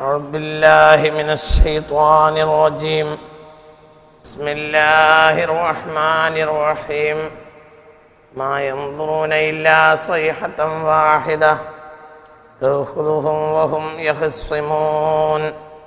أعوذ بالله من الشيطان الرجيم بسم الله الرحمن الرحيم ما ينظرون إلا صيحة واحدة تأخذهم وهم يخصمون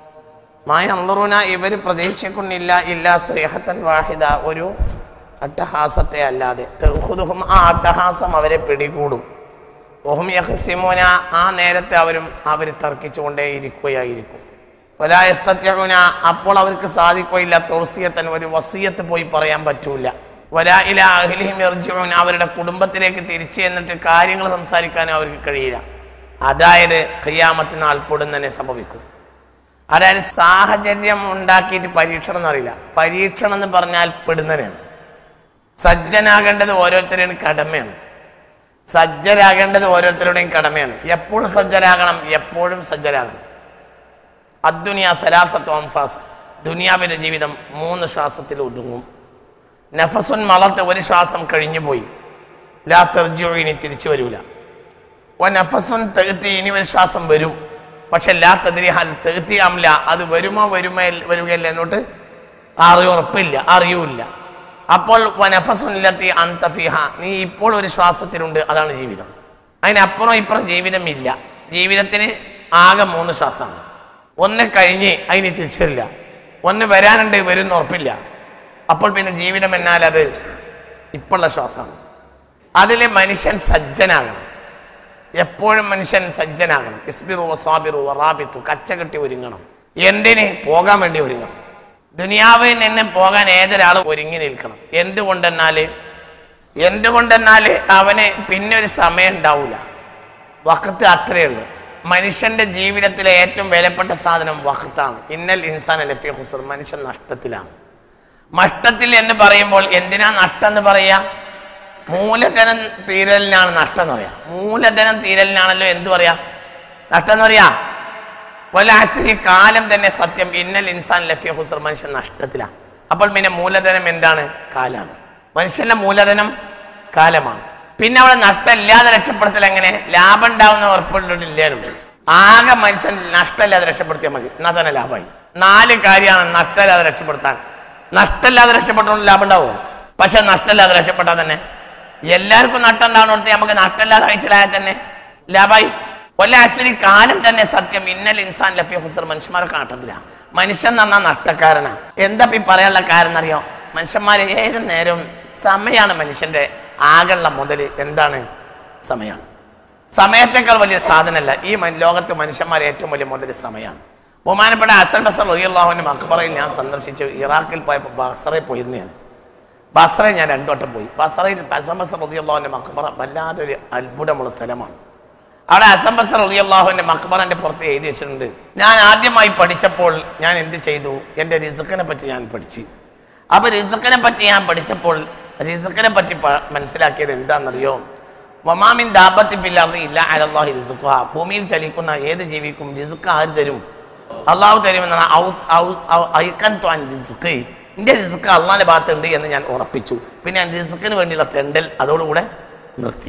ما ينظرون ഇവർ പ്രതീക്ഷിക്കുന്നില്ല ഇല്ല സ്വൈഹത്തൻ വാഹിദ ഒരു അട്ടഹാസത്തെ അല്ലാതെ തെഹുദുഹും ആ അട്ടഹാസം അവരെ പിടികൂടും ഓഹും യഹസിമോന ആ നേരത്തെ അവരും അവർ തർക്കിച്ചുകൊണ്ടേയിരിക്കുകയായിരിക്കും വലായസ്തത്യകുന അപ്പോൾ അവർക്ക് സാധിക്കുകയില്ല തോസിയത്തൻ ഒരു വസീയത്ത് പോയി പറയാൻ പറ്റൂല വലാ ഇല അഹ്ലിഹിം യർജിഊൻ അവരുടെ കുടുംബത്തിലേക്ക് തിരിച്ചു എന്നിട്ട് കാര്യങ്ങൾ സംസാരിക്കാനും അവർക്ക് കഴിയില്ല അതായത് ഖിയാമത്ത് നാൾ പൊടുന്നനെ സംഭവിക്കും അതായത് സാഹചര്യം ഉണ്ടാക്കിയിട്ട് പരീക്ഷണം എന്നറിയില്ല പരീക്ഷണം എന്ന് പറഞ്ഞാൽ പെടുന്നതിനാണ് സജ്ജനാകേണ്ടത് ഓരോരുത്തരുടെയും കടമയാണ് സജ്ജരാകേണ്ടത് ഓരോരുത്തരുടെയും കടമയാണ് എപ്പോഴും സജ്ജരാകണം എപ്പോഴും സജ്ജരാകണം അദ്ദുനിയ സലാസത്വ അംഫാസ് ദുനിയാവിൻ്റെ ജീവിതം മൂന്ന് ശ്വാസത്തിൽ ഒതുങ്ങും നഫസുൻ മലർത്ത് ഒരു ശ്വാസം കഴിഞ്ഞു പോയി ലാ തെർജിയോ ഇനി തിരിച്ചു വരൂല ഓ നഫസുൻ തെകുത്തി ഇനി ഒരു ശ്വാസം വരും പക്ഷെ ലാ തെതിരി ഹൽ തെകുത്തി അംല അത് വരുമോ വരുമോ വരികയല്ല എന്നോട്ട് അറിയ ഉറപ്പില്ല അറിയൂല്ല അപ്പോൾ വനഫസുല്ലത്തി അന്തഫിഹ നീ ഇപ്പോൾ ഒരു ശ്വാസത്തിലുണ്ട് അതാണ് ജീവിതം അതിനപ്പുറം ഇപ്പുറം ജീവിതം ഇല്ല ജീവിതത്തിന് ആകെ മൂന്ന് ശ്വാസമാണ് ഒന്ന് കഴിഞ്ഞ് അതിന് തിരിച്ചറില്ല ഒന്ന് വരാനുണ്ട് വരും ഉറപ്പില്ല അപ്പോൾ പിന്നെ ജീവിതം എന്നാൽ അത് ഇപ്പോഴുള്ള ശ്വാസമാണ് അതിൽ മനുഷ്യൻ സജ്ജനാകണം എപ്പോഴും മനുഷ്യൻ സജ്ജനാകണം ഇസ്ബിറു സ്വാബിറു റാബിത്തു കച്ചകെട്ടി ഒരുങ്ങണം എന്തിന് പോകാൻ വേണ്ടി ഒരുങ്ങണം ദുനിയാവിൽ നിന്ന് പോകാൻ ഏതൊരാളും ഒരുങ്ങി നിൽക്കണം എന്തുകൊണ്ടെന്നാൽ എന്തുകൊണ്ടെന്നാൽ അവന് പിന്നെ ഒരു സമയം ഉണ്ടാവില്ല വക്കത്ത് അത്രയേ ഉള്ളൂ മനുഷ്യന്റെ ജീവിതത്തിലെ ഏറ്റവും വിലപ്പെട്ട സാധനം വക്കത്താണ് ഇന്നൽ ഇൻസാൻ ലഫിയ ഹുസർ മനുഷ്യൻ നഷ്ടത്തിലാണ് നഷ്ടത്തിൽ എന്ന് പറയുമ്പോൾ എന്തിനാ നഷ്ടം എന്ന് പറയാ മൂലധനം തീരലിനാണ് നഷ്ടം എന്ന് പറയാം മൂലധനം തീരലിനാണല്ലോ എന്ത് പറയാ നഷ്ടം എന്ന് പറയാ വലാസിരി കാലം തന്നെ സത്യം ഇന്നൽ ഇൻസാൻ ലഫിയ ഹുസർ മനുഷ്യൻ നഷ്ടത്തിലാണ് അപ്പോൾ പിന്നെ മൂലധനം എന്താണ് കാലാണ് മനുഷ്യന്റെ മൂലധനം കാലമാണ് പിന്നെ അവിടെ നഷ്ടമില്ലാതെ രക്ഷപ്പെടുത്തൽ എങ്ങനെ ലാഭം ഉണ്ടാവുന്ന ഉറപ്പുള്ളില്ലായിരുന്നു ആകെ മനുഷ്യൻ നഷ്ടമില്ലാതെ രക്ഷപ്പെടുത്തിയാൽ മതി എന്നാൽ തന്നെ ലാഭമായി നാല് കാര്യമാണ് നഷ്ടമില്ലാതെ രക്ഷപ്പെടുത്താൻ നഷ്ടമില്ലാതെ രക്ഷപ്പെട്ടോണ്ട് ലാഭം ഉണ്ടാവും പക്ഷെ നഷ്ടമില്ലാതെ രക്ഷപ്പെട്ടാൽ തന്നെ എല്ലാവർക്കും നഷ്ടം ഉണ്ടാവുന്നിടത്ത് നമുക്ക് നഷ്ടമില്ലാതെ കഴിച്ചിലായാൽ തന്നെ ലാഭമായി ഒല്ലാശ്ശേരി കാലം തന്നെ സത്യം ഇന്നൽ ഇൻസാൻ ലഫി ഹുസർ മനുഷ്യന്മാരൊക്കെ നട്ടത്തില്ല മനുഷ്യൻ എന്ന് പറഞ്ഞാൽ നഷ്ടക്കാരനാ എന്താ ഇപ്പൊ ഈ പറയാനുള്ള കാരണം അറിയോ മനുഷ്യന്മാർ ഏത് നേരവും സമയമാണ് മനുഷ്യന്റെ ആകെയുള്ള മുതൽ എന്താണ് സമയമാണ് സമയത്തേക്കാൾ വലിയ സാധനമല്ല ഈ മൻ- ലോകത്ത് മനുഷ്യന്മാരെ ഏറ്റവും വലിയ മുതൽ സമയമാണ് ബഹുമാനപ്പെട്ട ഹസൻ ബസർ റഹിയുള്ളാഹുവിന്റെ മക്ബറയിൽ ഞാൻ സന്ദർശിച്ചു ഇറാഖിൽ പോയപ്പോൾ ബസറയിൽ പോയിരുന്നു ഞാൻ ബസറയിൽ ഞാൻ രണ്ടു വട്ടം പോയി ബസറയിൽ ഹസൻ ബസർ റഹിയുള്ളാഹുവിന്റെ മക്ബറ വല്ലാതൊരു അത്ഭുതമുള്ള സ്ഥലമാണ് അവിടെ ഹസൻ ബസർ റളിയല്ലാഹുവിന്റെ മക്ബറിന്റെ പുറത്ത് എഴുതി വെച്ചിട്ടുണ്ട് ഞാൻ ആദ്യമായി പഠിച്ചപ്പോൾ ഞാൻ എന്ത് ചെയ്തു എൻ്റെ റിസുക്കിനെ പറ്റി ഞാൻ പഠിച്ചു അപ്പൊ റിസുക്കിനെ പറ്റി ഞാൻ പഠിച്ചപ്പോൾ റിസുക്കിനെ പറ്റി പ- മനസ്സിലാക്കിയത് എന്താണെന്നറിയോ വമാമിൻ ദാബത്തി പില്ലാർന്ന് ഇല്ല അലല്ലാഹി റിസുഖ ഭൂമിയിൽ ചലിക്കുന്ന ഏത് ജീവിക്കും റിസുക്ക് ആര് തരും അള്ളാഹു തരുമെന്നാണ് ഔ- ഔ- ഔ- ഐക്കൻ ത്വാൻ റിസുക്ക് എൻ്റെ റിസുക്ക് അള്ളാഹിന്റെ ഭാഗത്തുണ്ട് എന്ന് ഞാൻ ഉറപ്പിച്ചു പിന്നെ ഞാൻ റിസുക്കിന് വേണ്ടിയുള്ള തെണ്ടൽ അതോടുകൂടെ നിർത്തി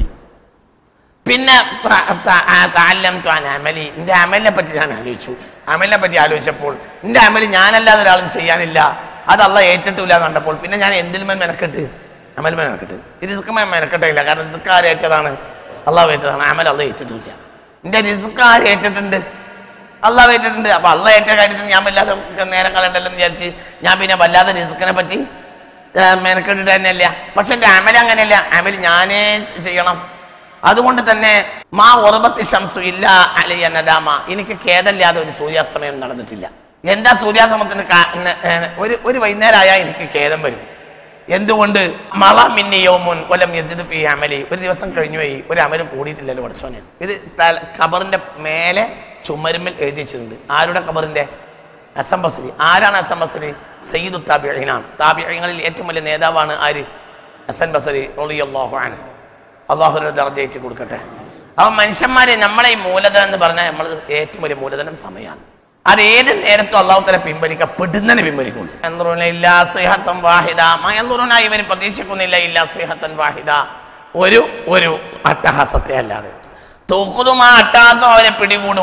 പിന്നെ ത- ത- ആ താലം ത്വാൻ അമലി എൻ്റെ അമലിനെ പറ്റി ഞാൻ ആലോചിച്ചു അമലിനെ പറ്റി ആലോചിച്ചപ്പോൾ എൻ്റെ അമല് ഞാനല്ലാതെ ഒരാളും ചെയ്യാനില്ല അത് അള്ള ഏറ്റിട്ടില്ല എന്ന് കണ്ടപ്പോൾ പിന്നെ ഞാൻ എന്തിലുമേ മെനക്കെട്ട് അമലുമേ മെനക്കെട്ട് ഇത് റിസ്ക്കുമേ മെനക്കെട്ടില്ല കാരണം റിസ്ക് ആര് ഏറ്റതാണ് അള്ളാഹ് ഏറ്റതാണ് അമൽ അള്ള ഏറ്റിട്ടില്ല എൻ്റെ റിസ്ക് ആര് ഏറ്റിട്ടുണ്ട് അള്ളാഹ് ഏറ്റിട്ടുണ്ട് അപ്പൊ അള്ള ഏറ്റ കാര്യത്തിൽ ഞാൻ വല്ലാതെ നേരം കളയണ്ടല്ലോ എന്ന് വിചാരിച്ച് ഞാൻ പിന്നെ വല്ലാതെ റിസ്ക്കിനെ പറ്റി ആ, മെനക്കെട്ടിട്ട് തന്നെയല്ല പക്ഷെ എൻ്റെ അമൽ അങ്ങനെയല്ല അമൽ ഞാനേ ചെ- ചെയ്യണം അതുകൊണ്ട് തന്നെ മാ ഉറബത്തി ശംസു ഇല്ല അലിയ നദാമ എനിക്ക് ഖേദമില്ലാതെ ഒരു സൂര്യാസ്തമയം നടന്നിട്ടില്ല എന്താ സൂര്യാസ്തമത്തിന് കാ- ന- ഏ, ഒരു ഒരു വൈകുന്നേരമായാൽ എനിക്ക് ഖേദം വരും എന്തുകൊണ്ട് മള മിന്നി യോമുൻ കൊല്ലം യജിദ് ഫി അമലി ഒരു ദിവസം കഴിഞ്ഞു പോയി ഒരു അമലും കൂടിയിട്ടില്ലല്ലോ പഠിച്ചോനെ ഇത് തല- ഖബറിന്റെ മേലെ ചുമരുമ്മിൽ എഴുതി വെച്ചിട്ടുണ്ട് ആരുടെ ഖബറിന്റെ അസം ബസരി ആരാണ് അസം ബസരി സയ്യിദു താബിഈനാണ് താബിഈങ്ങളിൽ ഏറ്റവും വലിയ നേതാവാണ് ആര് ഹസൻ ബസരി റളിയല്ലാഹു അൻഹു അള്ളാഹുരുടെ ദർജയേറ്റ് കൊടുക്കട്ടെ അപ്പം മനുഷ്യന്മാരെ നമ്മളെ ഈ മൂലധനം എന്ന് പറഞ്ഞാൽ നമ്മൾ ഏറ്റവും വലിയ മൂലധനം സമയമാണ് അത് ഏത് നേരത്തും അള്ളാഹു തല പിൻവലിക്കുക പെടുന്നതിനെ പിൻവലിക്കുള്ളൂ എന്തുറൂന ഇല്ലാ സുഹത്തൻ വാഹിദ എന്തുറൂന ഇവന് പ്രതീക്ഷിക്കുന്നില്ല ഇല്ലാ സുഹത്തൻ വാഹിദ ഒരു ഒരു അട്ടഹാസത്തെ അല്ലാതെ തൂക്കുതും ആ അട്ടഹാസം അവനെ പിടികൂടും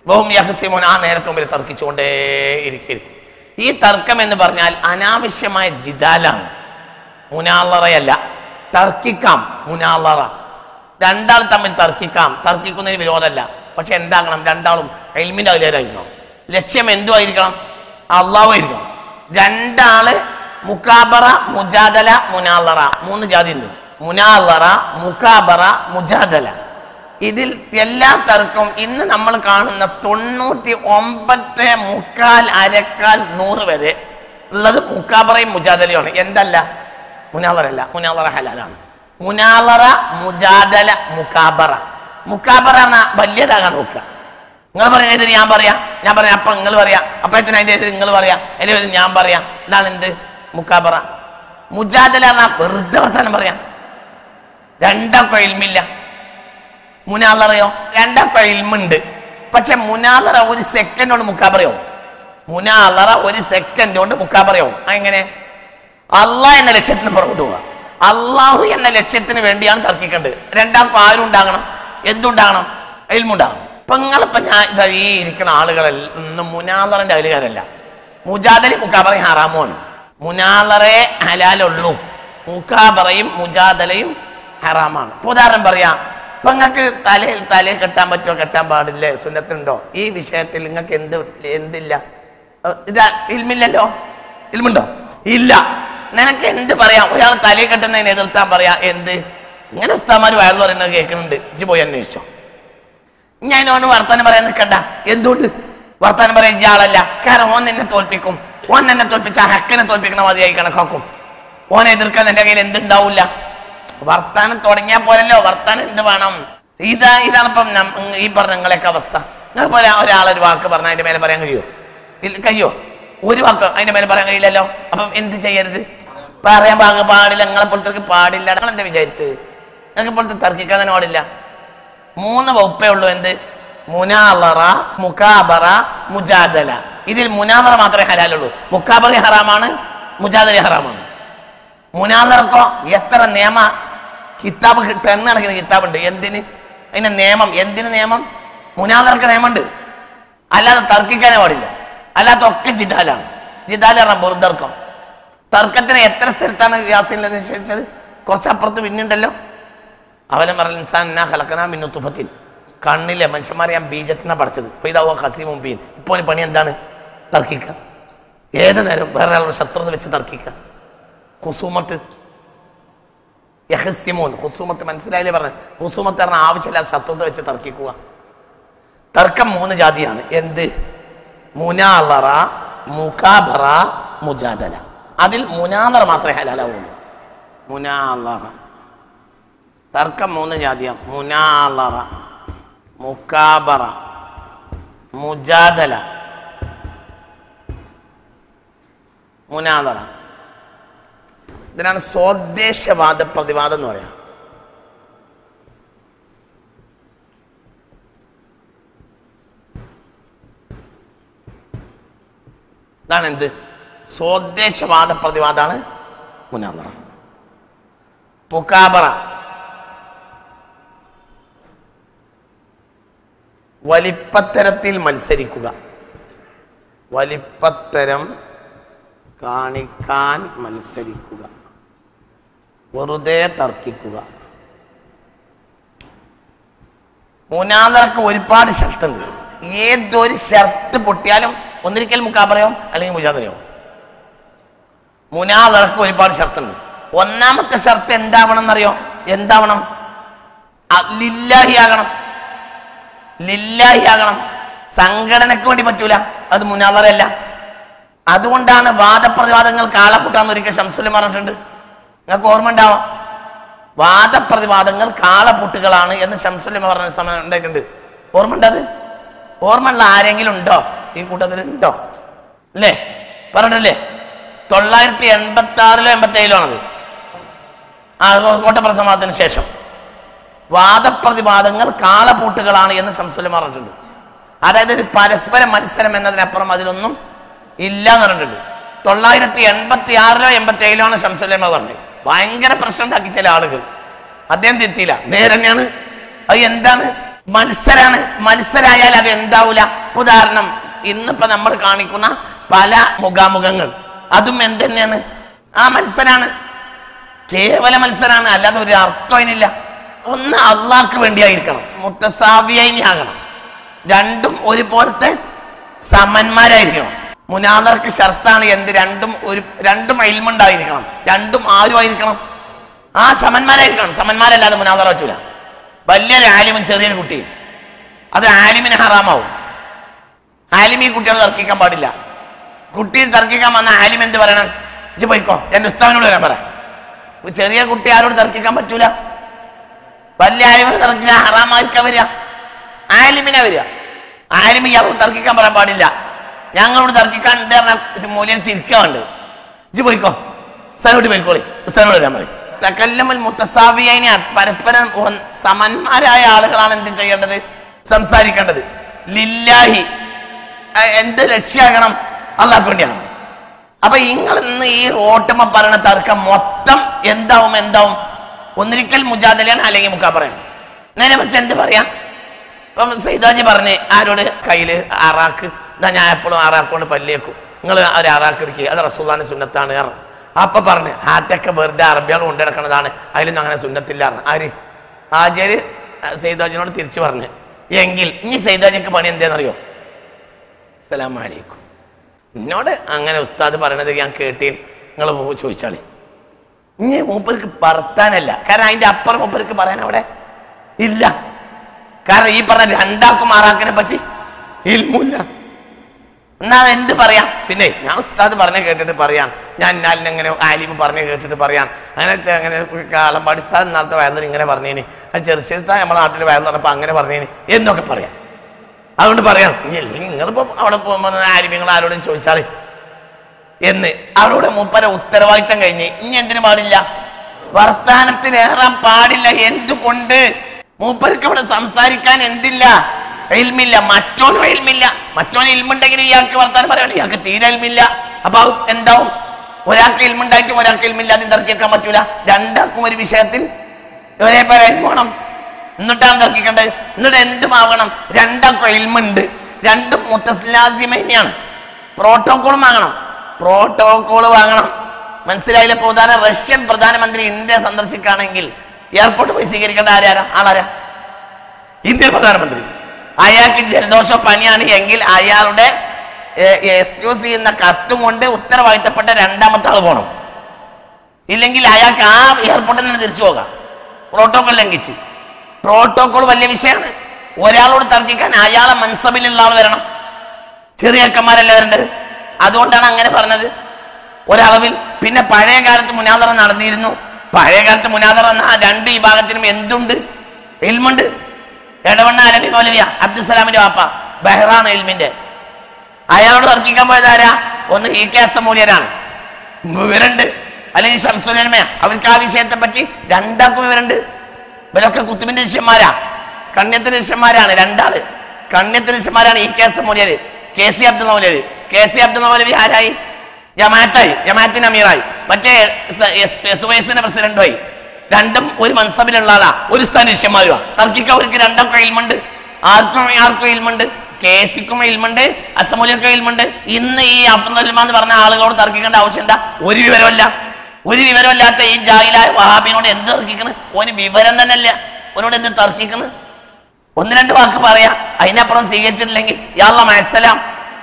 വഹും യഹസിമോൻ ആ നേരത്തെ മുമ്പിൽ തർക്കിച്ചുകൊണ്ടേ ഇരിക്കും ഈ തർക്കം എന്ന് പറഞ്ഞാൽ അനാവശ്യമായ ജിദാലാണ് മുനാളറയല്ല തർക്കിക്കാം മുനാളറ രണ്ടാൾ തമ്മിൽ തർക്കിക്കാം തർക്കിക്കുന്നതിന് വിരോധമല്ല പക്ഷെ എന്താകണം രണ്ടാളും എൽമിന്റെ അതിലേരായിരിക്കണം ലക്ഷ്യം എന്തുമായിരിക്കണം അള്ളാഹു ആയിരിക്കണം രണ്ടാള് മുക്കാബറ മുജാദല മുനാളറ മൂന്ന് ജാതി ഉണ്ട് മുനാളറ മുക്കാബറ മുജാദല ഇതിൽ എല്ലാ തർക്കവും ഇന്ന് നമ്മൾ കാണുന്ന തൊണ്ണൂറ്റി ഒമ്പത് മുക്കാൽ അരക്കാൽ നൂറ് വരെ ഉള്ളത് മുക്കാബറയും മുജാദലയുമാണ് എന്തല്ല മുനാളറല്ല മുനാളറ ഹലാലാണ് മുനാളറ മുജാദല മുക്കാബറ മുക്കാബറ എന്ന വലിയതാകാൻ നോക്കുക നിങ്ങൾ പറയുന്ന എതിര് ഞാൻ പറയാം ഞാൻ പറയാം അപ്പൊ നിങ്ങൾ പറയാം അപ്പഴത്തിന് അതിന്റെ എതിര് നിങ്ങൾ പറയാം എന്റെ എതിര് ഞാൻ പറയാം ഇതാണ് എന്ത് മുക്കാബറ മുജാദല എന്ന വെറുതെ വർത്താനം പറയാം രണ്ടാക്കും ഇൽമില്ല മുനാലറയോ രണ്ടാക്കും ഇൽമുണ്ട് പക്ഷെ മുനാലറ ഒരു സെക്കൻഡ് കൊണ്ട് മുക്കാബറയാവും മുനാലറ ഒരു സെക്കൻഡ് കൊണ്ട് മുക്കാബറയാവും എങ്ങനെ അള്ളാഹ് എന്ന ലക്ഷ്യത്തിന് പുറകോട്ട് പോവുക അള്ളാഹു എന്ന ലക്ഷ്യത്തിന് വേണ്ടിയാണ് തർക്കിക്കേണ്ടത് രണ്ടാൾക്കും ആരും ഉണ്ടാകണം എന്തുണ്ടാകണം എൽമുണ്ടാകണം ഇപ്പൊ നിങ്ങളിപ്പോ ഞാൻ ഇതാ ഈ ഇരിക്കുന്ന ആളുകളെല്ലാം മുനാലറിന്റെ അയലുകാരല്ല മുജാദലി മുക്കാബറയും ഹറാമുമാണ് മുനാലറേ ഹലാലുള്ളൂ മുക്കാബറയും മുജാദലയും ഹറാമാണ് ഇപ്പൊ ഉദാഹരണം പറയാം ഇപ്പൊ നിങ്ങൾക്ക് തലയിൽ തലയിൽ കെട്ടാൻ പറ്റുമോ കെട്ടാൻ പാടില്ലേ സുന്നത്തുണ്ടോ ഈ വിഷയത്തിൽ നിങ്ങൾക്ക് എന്ത് എന്തില്ല ഏഹ് ഇതാ ഇൽമില്ലല്ലോ ഇൽമുണ്ടോ ഇല്ല നിനക്ക് എന്ത് പറയാം ഒരാൾ തലയിൽ കെട്ടുന്നതിനെ എതിർത്താൻ പറയാ എന്ത് ഇങ്ങനെ ഉസ്താമാര് വയറു പറയുന്നത് കേൾക്കുന്നുണ്ട് ഇജ്ജ് പോയി അന്വേഷിച്ചോ ഞാൻ ഓന് വർത്താനം പറയാൻ നിൽക്കണ്ട എന്തുകൊണ്ട് വർത്താനം പറയാൻ ഇയാളല്ല കാരണം ഓൻ നിന്നെ തോൽപ്പിക്കും ഓൻ എന്നെ തോൽപ്പിച്ച ആ ഹക്കനെ തോൽപ്പിക്കണ മതിയായി കണക്കാക്കും ഓനെ എതിർക്കാൻ എന്റെ കയ്യിൽ എന്തുണ്ടാവില്ല വർത്താനം തുടങ്ങിയാൽ പോരല്ലോ വർത്താനം എന്ത് വേണം ഇതാ ഇതാണ് ഇപ്പം നം- ഈ പറഞ്ഞ നിങ്ങളെയൊക്കെ അവസ്ഥ നിങ്ങൾക്ക് ഒരാ ഒരാളൊരു വാക്ക് പറഞ്ഞാൽ അതിന്റെ മേലെ പറയാൻ കഴിയോ ഇല്ല കഴിയോ ഒരു വാക്ക് അതിന്റെ മേലെ പറയാൻ കഴിയില്ലല്ലോ അപ്പം എന്ത് ചെയ്യരുത് പറയാൻ പാക പാടില്ല നിങ്ങളെ പോലത്തെ പാടില്ല നിങ്ങൾ എന്താ വിചാരിച്ചത് നിങ്ങൾക്ക് പോലത്തെ തർക്കിക്കാൻ തന്നെ പാടില്ല മൂന്ന് വകുപ്പേ ഉള്ളൂ എന്ത് മുനാലറ മുക്കാബറ മുജാദല ഇതിൽ മുനാലറ മാത്രമേ ഹലാലുള്ളൂ മുക്കാബറി ഹറാമാണ് മുജാദലി ഹറാമാണ് മുനാലറക്കോ എത്ര നിയമ കിതാബ് ടെണ്ണ് കണക്കിന് കിതാബുണ്ട് എന്തിന് അതിന്റെ നിയമം എന്തിന് നിയമം മുനാലർക്ക് നിയമമുണ്ട് അല്ലാതെ തർക്കിക്കാനേ പാടില്ല അല്ലാത്ത ഒക്കെ ജിദാലാണ് ജിദാൽ പറഞ്ഞ വെറുതർക്കം തർക്കത്തിന് എത്ര സ്ഥലത്താണ് യാസിൻ നിശ്ചയിച്ചത് കുറച്ചപ്പുറത്ത് പിന്നുണ്ടല്ലോ അവനെ പറഞ്ഞ ഇൻസാൻ ഹലക്കന മിന്നു തുഫത്തിൻ കണ്ണിലെ മനുഷ്യന്മാരെ ഞാൻ ബീജത്തിനാ പഠിച്ചത് ഫൈദാവോ ഹസീം മുമ്പീൻ ഇപ്പോൾ പണി എന്താണ് തർക്കിക്കുക ഏത് നേരം വേറെ ആളുടെ ശത്രുത വെച്ച് തർക്കിക്കുക ഹുസൂമത്ത് യഹസ്യമോൻ ഹുസൂമത്ത് മനസ്സിലായില്ലേ പറഞ്ഞ ഹുസൂമത്ത് പറഞ്ഞ ആവശ്യമില്ലാതെ ശത്രുത വെച്ച് തർക്കിക്കുക തർക്കം മൂന്ന് ജാതിയാണ് എന്ത് മുനാലറ മുഖാബറ മുജാദല അതിൽ മുനാലറ മാത്രമേ ഹലാലാവുള്ളൂ മുനാലറ തർക്കം മൂന്ന് ജാതിയാണ് മുനാലറ മുക്കാബറ മുജാദല മുനാദറ ഇതിനാണ് സ്വദേശവാദ പ്രതിവാദം എന്ന് പറയാം ഇതാണ് എന്ത് സ്വദേശവാദ പ്രതിവാദമാണ് മുനാദറ മുക്കാബറ വലിപ്പത്തരത്തിൽ മത്സരിക്കുക വലിപ്പത്തരം കാണിക്കാൻ മത്സരിക്കുക വെറുതെ തർക്കിക്കുക മുനാദർക്ക് ഒരുപാട് ഷർട്ടുണ്ട് ഏതൊരു ഷർട്ട് പൊട്ടിയാലും ഒന്നിരിക്കൽ മുക്കാബറയോ അല്ലെങ്കിൽ മുജാദറയോ മുനാദർക്ക് ഒരുപാട് ഷർട്ടുണ്ട് ഒന്നാമത്തെ ഷർത്ത് എന്താവണം എന്നറിയോ എന്താവണം അ- ലില്ലാഹി ആകണം ലില്ലാഹി ആകണം സംഘടനക്ക് വേണ്ടി പറ്റൂല അത് മുനാദറല്ല അതുകൊണ്ടാണ് വാദപ്രതിവാദങ്ങൾ കാളപ്പുട്ടാന്ന് ഒരിക്കൽ ശംസുലം പറഞ്ഞിട്ടുണ്ട് നിങ്ങൾക്ക് ഓർമ്മ ഉണ്ടാവാം വാദപ്രതിവാദങ്ങൾ കാളപുട്ടുകളാണ് എന്ന് ശംസുലം പറഞ്ഞ സമയം ഉണ്ടായിട്ടുണ്ട് ഓർമ്മ ഉണ്ടത് ഓർമ്മയുള്ള ആരെങ്കിലും ഉണ്ടോ ഈ കൂട്ടത്തിൽ ഉണ്ടോ അല്ലേ പറഞ്ഞിട്ടില്ലേ തൊള്ളായിരത്തി എൺപത്തി ആറിലോ എൺപത്തി ഏഴിലോ ആണത് ആ കോട്ടപ്രസമാദത്തിന് ശേഷം വാദപ്രതിവാദങ്ങൾ കാളപൂട്ടുകളാണ് എന്ന് ശംസുലം പറഞ്ഞിട്ടുണ്ട് അതായത് ഒരു പരസ്പര മത്സരം എന്നതിനപ്പുറം അതിലൊന്നും ഇല്ല എന്ന് പറഞ്ഞിട്ടുണ്ട് തൊള്ളായിരത്തി എൺപത്തി ആറിലോ എൺപത്തി ഏഴിലോ ആണ് ശംസുലമ പറഞ്ഞത് ഭയങ്കര പ്രശ്നം ഉണ്ടാക്കി ചില ആളുകൾ അദ്ദേഹം തിരുത്തിയില്ല നേരെ തന്നെയാണ് അത് എന്താണ് മത്സരാണ് മത്സരായാൽ അത് എന്താവൂല ഇപ്പൊ ഉദാഹരണം ഇന്നിപ്പോ നമ്മൾ കാണിക്കുന്ന പല മുഖാമുഖങ്ങൾ അതും എന്തെന്നെയാണ് ആ മത്സരാണ് കേവല മത്സരാണ് അല്ലാതെ ഒരു അർത്ഥം അതിനില്ല ഒന്ന് അള്ളാഹ്ക്ക് വേണ്ടിയായിരിക്കണം മുത്തസാവിയായി ആകണം രണ്ടും ഒരുപോലത്തെ സമന്മാരായിരിക്കണം മുനാദർക്ക് ഷർത്താണ് എന്ത് രണ്ടും ഒരു രണ്ടും അയിൽമുണ്ടായിരിക്കണം രണ്ടും ആരും ആയിരിക്കണം ആ സമന്മാരായിരിക്കണം സമന്മാരല്ലാതെ മുനാദർ പറ്റൂല വലിയൊരു ആലിമും ചെറിയൊരു കുട്ടിയും അത് ആലിമിന് ഹറാമാവും ആലിം ഈ കുട്ടിയോട് തർക്കിക്കാൻ പാടില്ല കുട്ടി തർക്കിക്കാൻ വന്ന ആലിം എന്ത് പറയണം ഇജ്ജ് പോയിക്കോ എന്റെ ഉസ്താവിനോട് വരാൻ പറ ചെറിയ കുട്ടി ആരോട് തർക്കിക്കാൻ പറ്റൂല വലിയ ആലിമിന് തർക്കിച്ച ഹറാമായിരിക്കാ വരിക ആലിമിനെ വരിക ആലിം ഇയാളോട് തർക്കിക്കാൻ പറയാൻ പാടില്ല ഞങ്ങളോട് തർക്കിക്കാൻ ഉണ്ട് പറഞ്ഞ മൂല്യം ചിരിക്കാറുണ്ട് ഇജ്ജ് പോയിക്കോ ഉസ്താനോട് പോയിക്കോളി ഉസ്താനോട് വരാൻ പറയും തക്കല്ലമുൽ മുത്തസാവിയനെ പരസ്പരം ഒൻ- സമന്മാരായ ആളുകളാണ് എന്ത് ചെയ്യേണ്ടത് സംസാരിക്കേണ്ടത് ലില്ലാഹി അഹ് എന്ത് ലക്ഷ്യാകണം അള്ളാഹ്ക്ക് വേണ്ടിയാണ് അപ്പൊ നിങ്ങൾ ഇന്ന് ഈ റോട്ടുമ്മ പറയണ തർക്കം മൊത്തം എന്താവും എന്താവും ഒന്നിരിക്കൽ മുജാദലാണ് അല്ലെങ്കിൽ മുക്കാപ്പറയാണ് നേരെ മറിച്ച് എന്ത് പറയാ ഇപ്പം സൈതാജി പറഞ്ഞ് ആരോട് കയ്യില് ആറാക്ക് എന്നാ ഞാൻ എപ്പോഴും ആറാക്കൊണ്ട് പല്ലിയേക്കും നിങ്ങൾ ഒരു ആറാക്ക് എടുക്കുക അത് റസൂല്ലാന്റെ സുന്നത്താണ് പറഞ്ഞു അപ്പൊ പറഞ്ഞ് ആറ്റൊക്കെ വെറുതെ അറബികൾ കൊണ്ടിടക്കണതാണ് അതിലൊന്നും അങ്ങനെ സുന്നത്തില്ല പറഞ്ഞു ആര് ആചാര് സൈതാജിനോട് തിരിച്ചു പറഞ്ഞു എങ്കിൽ ഇനി സൈതാജിക്ക് പണി എന്തേന്നറിയോ അസ്സലാമലൈക്കും എന്നോട് അങ്ങനെ ഉസ്താദ് പറയണത് ഞാൻ കേട്ടീന് നിങ്ങൾ ചോദിച്ചാളി ഇനി മൂപ്പർക്ക് പറത്താനല്ല കാരണം അതിന്റെ അപ്പുറം മൂപ്പർക്ക് പറയാൻ അവിടെ ഇല്ല കാരണം ഈ പറഞ്ഞ രണ്ടാക്കും ആറാക്കിനെ പറ്റി ഇൽമില്ല എന്നാ എന്ത് പറയാം പിന്നെ ഞാൻ ഉസ്താദ് പറഞ്ഞ കേട്ടിട്ട് പറയാം ഞാൻ എന്നാലിനെ അങ്ങനെ ആലിമ് പറഞ്ഞ് കേട്ടിട്ട് പറയാം അങ്ങനെ ചെ- അങ്ങനെ കാളമ്പാടി ഉസ്താദ് ഇന്നാളത്തെ വയറിന് ഇങ്ങനെ പറഞ്ഞേന് അത് ചെറുശ്ശേരി നമ്മുടെ നാട്ടിൽ വയറെന്ന് പറഞ്ഞപ്പോൾ അങ്ങനെ പറഞ്ഞേന് എന്നൊക്കെ പറയാം അതുകൊണ്ട് പറയാം ഇനി അല്ലെങ്കിൽ നിങ്ങളിപ്പോ അവിടെ പോകുമ്പോൾ ആലിമ്യങ്ങൾ ആരോടും ചോദിച്ചാൽ എന്ന് അവരോട് മൂപ്പര ഉത്തരവാദിത്തം കഴിഞ്ഞ് ഇനി എന്തിനു പാടില്ല വർത്താനത്തിലേറാൻ പാടില്ല എന്തുകൊണ്ട് മൂപ്പർക്ക് അവിടെ സംസാരിക്കാൻ എന്തില്ല ഇൽമില്ല മറ്റോനും ഇൽമില്ല മറ്റോന് ഇൽമുണ്ടെങ്കിലും ഇയാൾക്ക് വർത്താനം പറയാൻ ഇയാൾക്ക് തീരെ ഇൽമില്ല അപ്പൊ അത് എന്താവും ഒരാൾക്ക് ഇൽമുണ്ടായിട്ട് ഒരാൾക്ക് ഇൽമില്ലാതെ തർക്കിക്കാൻ പറ്റൂല രണ്ടാൾക്കും ഒരു വിഷയത്തിൽ ഒരേ പോലെ വേണം എന്നിട്ടാണ് തർക്കിക്കേണ്ടത് എന്നിട്ട് എന്തുമാകണം രണ്ടാൾക്കും ഇൽമുണ്ട് രണ്ടും മുത്തസ്ലാസിമേനെയാണ് പ്രോട്ടോകോളും വാങ്ങണം പ്രോട്ടോകോൾ വാങ്ങണം മനസ്സിലായില്ല ഇപ്പൊ ഉദാഹരണം റഷ്യൻ പ്രധാനമന്ത്രി ഇന്ത്യ സന്ദർശിക്കുകയാണെങ്കിൽ എയർപോർട്ട് പോയി സ്വീകരിക്കേണ്ട ആരാരാ ആളാരാ ഇന്ത്യൻ പ്രധാനമന്ത്രി അയാൾക്ക് ജലദോഷം പനിയാണ് എങ്കിൽ അയാളുടെ എക്സ്ക്യൂസ് ചെയ്യുന്ന കത്തും കൊണ്ട് ഉത്തരവാദിത്തപ്പെട്ട രണ്ടാമത്തെ ആൾ പോകണം ഇല്ലെങ്കിൽ അയാൾക്ക് ആ എയർപോർട്ടിൽ നിന്ന് തിരിച്ചു പോകാം പ്രോട്ടോകോൾ ലംഘിച്ച് പ്രോട്ടോകോൾ വലിയ വിഷയമാണ് ഒരാളോട് തർക്കിക്കാൻ അയാളെ മൻസബിലുള്ള ആൾ വരണം ചെറിയക്കന്മാരല്ല വരേണ്ടത് അതുകൊണ്ടാണ് അങ്ങനെ പറഞ്ഞത് ഒരളവിൽ പിന്നെ പഴയ കാലത്ത് മുനാദറ നടന്നിരുന്നു പഴയ കാലത്ത് മുനാദറ എന്ന ആ രണ്ട് വിഭാഗത്തിനും എന്തുണ്ട് ഇൽമുണ്ട് എടവണ്ണ അലവി മൗലവിയ അബ്ദുസലാമിന്റെ വാപ്പ ബഹ്റാൻ ഇൽമിന്റെ അയാളോട് തർക്കിക്കാൻ പോയത് ആരാ ഒന്ന് ഈ കെ എസ് മൂല്യരാണ് വിവരണ്ട് അല്ലെങ്കിൽ ശംസുലമയ അവർക്ക് ആ വിഷയത്തെ പറ്റി രണ്ടാൾക്കും വിവരണ്ട് ഇവരൊക്കെ കുത്തുബിന്റെ ശിഷ്യന്മാരാ കണ്യത്തിന്റെ ശിഷ്യന്മാരാണ് രണ്ടാള് കണ്യത്തിന്റെ ശിഷ്യന്മാരാണ് ഈ കെ എസ് മൂല്യര് K C Abdul Maulavi K C Abdul Maulavi ആരായി ജമാഅത്തായി ജമാഅത്തിന് അമീറായി മറ്റേ സുവൈസിന്റെ പ്രസിഡന്റുമായി രണ്ടും ഒരു മൻസബിലുള്ള ആളാ ഒരു സ്ഥാന ശിഷ്യന്മാരുവാ തർക്കിക്ക് അവർക്ക് രണ്ടൊക്കെ ഇൽമുണ്ട് ആർക്കും ആർക്കും ഇൽമുണ്ട് കെ സിക്കും ഇൽമുണ്ട് അസമൂലിയർക്കും ഇൽമുണ്ട് ഇന്ന് ഈ അബ്ദുൽ എന്ന് പറഞ്ഞ ആളുകളോട് തർക്കിക്കേണ്ട ആവശ്യമുണ്ട ഒരു വിവരമല്ല ഒരു വിവരമില്ലാത്ത ഈ ജാഹിലായ വഹാബിനോട് എന്ത് തർക്കിക്കണ് ഓന് വിവരം തന്നെ അല്ല ഓനോട് എന്ത് തർക്കിക്കണ് ഒന്ന് രണ്ട് വാക്ക് പറയാ അതിനപ്പുറം സ്വീകരിച്ചിട്ടില്ലെങ്കിൽ യാള്ള മനസ്സലാം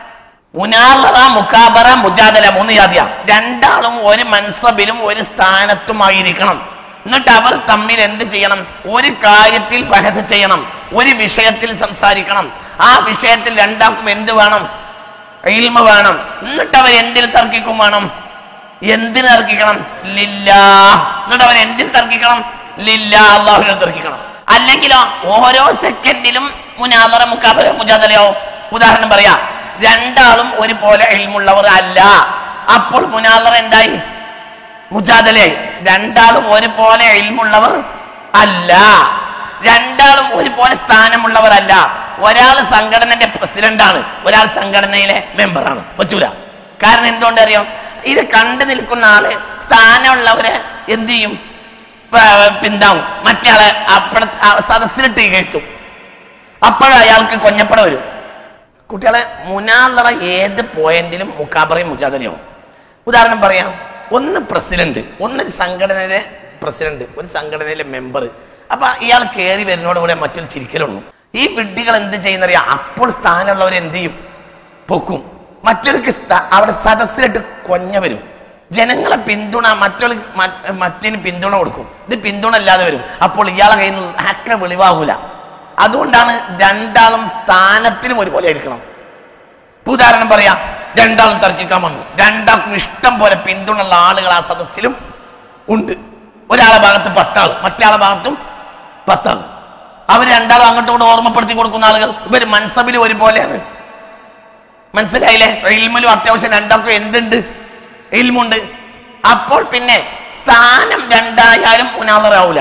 മുനാറ മുക്കാബറ മുജാദല മൂന്ന് ജാതിയ രണ്ടാളും ഒരു മൻസബിലും ഒരു സ്ഥാനത്തുമായിരിക്കണം എന്നിട്ട് അവർ തമ്മിൽ എന്ത് ചെയ്യണം ഒരു കാര്യത്തിൽ ബഹസ് ചെയ്യണം ഒരു വിഷയത്തിൽ സംസാരിക്കണം ആ വിഷയത്തിൽ രണ്ടാൾക്കും എന്ത് വേണം ഇൽമ വേണം എന്നിട്ട് അവർ എന്തിൽ തർക്കിക്കും വേണം എന്തിന് തർക്കിക്കണം ലില്ലാ എന്നിട്ട് അവർ എന്തിൽ തർക്കിക്കണം ലില്ലാ അള്ളാഹുവിനെ തർക്കിക്കണം അല്ലെങ്കിലോ ഓരോ സെക്കൻഡിലും മുനാദറ മുക്കാബറ മുജാദലയോ ഉദാഹരണം പറയാ രണ്ടാളും ഒരുപോലെ ഇൽമുള്ളവർ അല്ല അപ്പോൾ മുനാദറ എന്തായി മുജാദലയായി രണ്ടാളും ഒരുപോലെ ഇൽമുള്ളവർ അല്ല രണ്ടാളും ഒരുപോലെ സ്ഥാനമുള്ളവരല്ല ഒരാൾ സംഘടനയുടെ പ്രസിഡന്റാണ് ഒരാൾ സംഘടനയിലെ മെമ്പറാണ് പറ്റൂല കാരണം എന്തുകൊണ്ട് അറിയാം ഇത് കണ്ടു നിൽക്കുന്ന ആള് സ്ഥാനമുള്ളവരെ എന്ത് ചെയ്യും പ- പിന്താവും മറ്റേ ആളെ അപ്പുറ ആ സദസ്സിലിട്ട് കയറ്റും അപ്പോഴും അയാൾക്ക് കൊഞ്ഞപ്പട വരും കുട്ടികളെ മുനാന്തറ ഏത് പോയിന്റിലും മുക്കാബറയും മുജാദനയാവും ഉദാഹരണം പറയാം ഒന്ന് പ്രസിഡന്റ് ഒന്നൊരു സംഘടനയിലെ പ്രസിഡന്റ് ഒരു സംഘടനയിലെ മെമ്പർ അപ്പൊ ഇയാൾ കയറി വരുന്നതോടുകൂടെ മറ്റൊരു ചിരിക്കലുള്ളൂ ഈ വിഡ്ഢികൾ എന്ത് ചെയ്യുന്നറിയാം അപ്പോൾ സ്ഥാനമുള്ളവർ എന്ത് ചെയ്യും പൊക്കും മറ്റൊരുക്ക് സ്ഥ- അവിടെ സദസ്സിലിട്ട് കൊഞ്ഞ വരും ജനങ്ങളെ പിന്തുണ മറ്റൊരു മ- മറ്റിന് പിന്തുണ കൊടുക്കും ഇത് പിന്തുണ ഇല്ലാതെ വരും അപ്പോൾ ഇയാളെ കയ്യിൽ നിന്ന് അക്ക വെളിവാകൂല അതുകൊണ്ടാണ് രണ്ടാളും സ്ഥാനത്തിനും ഒരുപോലെ ആയിരിക്കണം ഇപ്പൊ ഉദാഹരണം പറയാം രണ്ടാളും തർക്കിക്കാൻ വന്നു രണ്ടാൾക്കും ഇഷ്ടം പോലെ പിന്തുണയുള്ള ആളുകൾ ആ സദസ്സിലും ഉണ്ട് ഒരാളെ ഭാഗത്ത് പത്താൾ മറ്റേ ഭാഗത്തും പത്താൾ അവർ രണ്ടാളും അങ്ങോട്ടും ഇങ്ങോട്ടും ഓർമ്മപ്പെടുത്തി കൊടുക്കുന്ന ആളുകൾ ഇവർ മൻസബിലും ഒരുപോലെയാണ് മനസ്സിലായില്ലേ ഇൽമിലും അത്യാവശ്യം രണ്ടാൾക്കും എന്തുണ്ട് ഇൽമുണ്ട് അപ്പോൾ പിന്നെ സ്ഥാനം രണ്ടായാലും മുനാദറാവൂല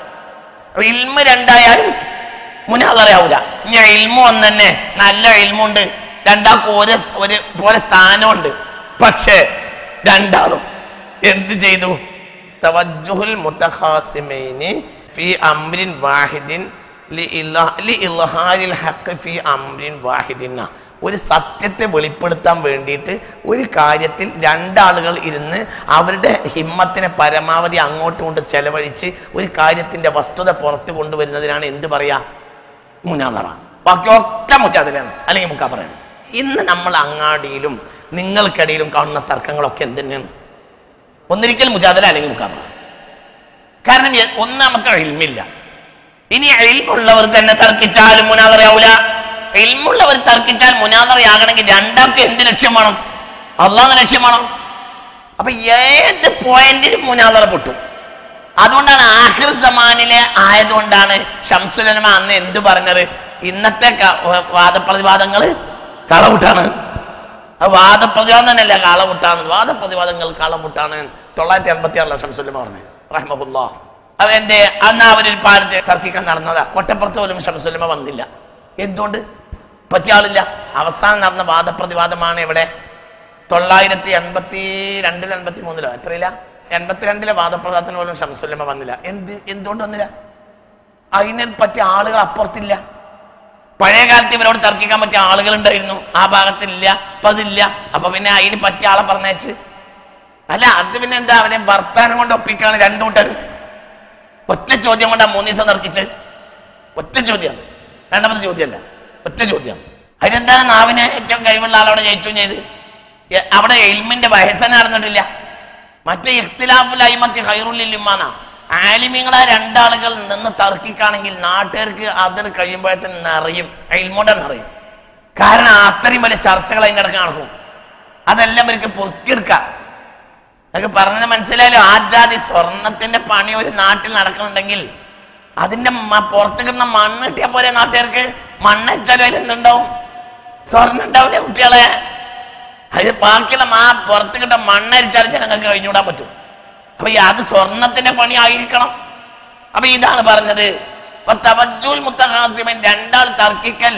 ഇൽമ് രണ്ടായാലും മുനാദറാവൂല ഇനി ഇൽമു ഒന്ന് തന്നെ നല്ല ഇൽമുണ്ട് രണ്ടാൾക്കും ഒരു ഒരു പോലെ സ്ഥാനമുണ്ട് പക്ഷേ രണ്ടാളും എന്ത് ചെയ്തു തവജ്ജുഹുൽ മുത്തഖാസിമൈനി ഫി അംരിൻ വാഹിദിൻ ലി ഇല്ല- ലി ഇൽഹാരിൽ ഹഖ് ഫി അംരിൻ വാഹിദിൻ ന്നാ. ഒരു സത്യത്തെ വെളിപ്പെടുത്താൻ വേണ്ടിയിട്ട് ഒരു കാര്യത്തിൽ രണ്ടാളുകൾ ഇരുന്ന് അവരുടെ ഹിമ്മത്തിനെ പരമാവധി അങ്ങോട്ടും ഇങ്ങോട്ടും ചെലവഴിച്ച് ഒരു കാര്യത്തിന്റെ വസ്തുത പുറത്തു കൊണ്ടുവരുന്നതിനാണ് എന്ത് പറയാ മുനാന്നറ ബാക്കിയൊക്കെ മുച്ചാതിലാണ് അല്ലെങ്കിൽ മുക്കാ പറയണം ഇന്ന് നമ്മൾ അങ്ങാടിയിലും നിങ്ങൾക്കിടയിലും കാണുന്ന തർക്കങ്ങളൊക്കെ എന്ത് തന്നെയാണ് ഒന്നിരിക്കൽ മുജാദല അല്ലെങ്കിൽ മുക്കാബറ കാരണം എ- ഒന്ന് നമുക്ക് ഇൽമില്ല ഇനി ഇൽമുള്ളവർ തന്നെ തർക്കിച്ചാലും മുനാദറയാവൂല ഇൽമുള്ളവർ തർക്കിച്ചാൽ മുനാദറയാകണമെങ്കിൽ രണ്ടാൾക്ക് എന്ത് ലക്ഷ്യം വേണം അള്ളാഹ് ലക്ഷ്യം വേണം അപ്പൊ ഏത് പോയിന്റിലും മുനാദറ പൊട്ടും അതുകൊണ്ടാണ് ആഹിർ സമാനിലെ ആയതുകൊണ്ടാണ് ഷംസുലമ അന്ന് എന്ത് പറഞ്ഞത് ഇന്നത്തെ ക- വാദപ്രതിവാദങ്ങള് കളവുട്ടാണ് അത് വാദപ്രതിവാദം തന്നെയല്ല കളവുട്ടാണ് വാദപ്രതിവാദങ്ങൾ കളവുട്ടാണ് തൊള്ളായിരത്തി എൺപത്തി ആറിലെ ഷംസുലമ പറഞ്ഞത് റഹ്മഹുല്ലാ അതെന്റെ അന്ന് അവരൊരു പാലത്തെ തർക്കിക്കാൻ നടന്നതാ കൊട്ടപ്പുറത്ത് പോലും ഷംസുലമ വന്നില്ല എന്തുകൊണ്ട് പറ്റിയ ആളില്ല അവസാനം നടന്ന വാദപ്രതിവാദമാണ് ഇവിടെ തൊള്ളായിരത്തി എൺപത്തി രണ്ടിൽ എൺപത്തി മൂന്നിലോ എത്രയില്ല എൺപത്തിരണ്ടിലെ വാദപ്രകാരത്തിന് പോലും ഷംസുല്ലമ വന്നില്ല എന്ത് എന്തുകൊണ്ട് വന്നില്ല അതിനെ പറ്റിയ ആളുകൾ അപ്പുറത്തില്ല പഴയ കാലത്ത് ഇവരോട് തർക്കിക്കാൻ പറ്റിയ ആളുകൾ ഉണ്ടായിരുന്നു ആ ഭാഗത്തില്ല അപ്പൊ അതില്ല അപ്പൊ പിന്നെ അതിന് പറ്റിയ ആളെ പറഞ്ഞേച്ച് അല്ല അത് പിന്നെ എന്താ അവനെ ഭർത്താനം കൊണ്ട് ഒപ്പിക്കാണ് രണ്ടു കൂട്ടരും ഒറ്റ ചോദ്യം കൊണ്ടാ മൂന്ന് ദിവസം തർക്കിച്ച് ഒറ്റ ചോദ്യമാണ് രണ്ടാമത്തെ ചോദ്യമല്ല ഒറ്റ ചോദ്യമാണ് അതിനെന്താണ് നാവിനെ ഏറ്റവും കഴിവുള്ള ആളവിടെ ജയിച്ചു ചെയ്ത് എ- അവിടെ എൽമിന്റെ വയസ്സന നടന്നിട്ടില്ല മറ്റേ ഇഖ്തിലാഫുൽ അയിമത്തി ഹൈറുല്ലിമാന ആലിമ്യങ്ങളെ രണ്ടാളുകൾ നിന്ന് തർക്കിക്കാണെങ്കിൽ നാട്ടുകാർക്ക് അതിന് കഴിയുമ്പോഴത്തേന് നിറയും എൽമോടെ നിറയും കാരണം അത്രയും വലിയ ചർച്ചകൾ അതിൻ്റെ ഇടയ്ക്ക് നടക്കും അതെല്ലാം ഇവർക്ക് പൊറുക്കിയെടുക്കാം നിങ്ങൾക്ക് പറഞ്ഞത് മനസ്സിലായല്ലോ ആജാതി സ്വർണത്തിന്റെ പണി ഒരു നാട്ടിൽ നടക്കുന്നുണ്ടെങ്കിൽ അതിന്റെ മ- പുറത്ത് കിട്ടുന്ന മണ്ണ് കിട്ടിയ പോലെ നാട്ടുകാർക്ക് മണ്ണ് വെച്ചാലും അതിൽ എന്തുണ്ടാവും സ്വർണ്ണം ഉണ്ടാവില്ലേ കുട്ടികളെ അത് ബാക്കിയുള്ള ആ പുറത്ത് കിട്ടുന്ന മണ്ണരിച്ചാലും ജനങ്ങൾക്ക് കഴിഞ്ഞുവിടാൻ പറ്റും അപ്പൊ ഈ അത് സ്വർണത്തിന്റെ പണി ആയിരിക്കണം അപ്പൊ ഇതാണ് പറഞ്ഞത് അപ്പൊ തവജ്ജുൽ മുത്തഹാസിമൻ രണ്ടാൾ തർക്കിക്കൽ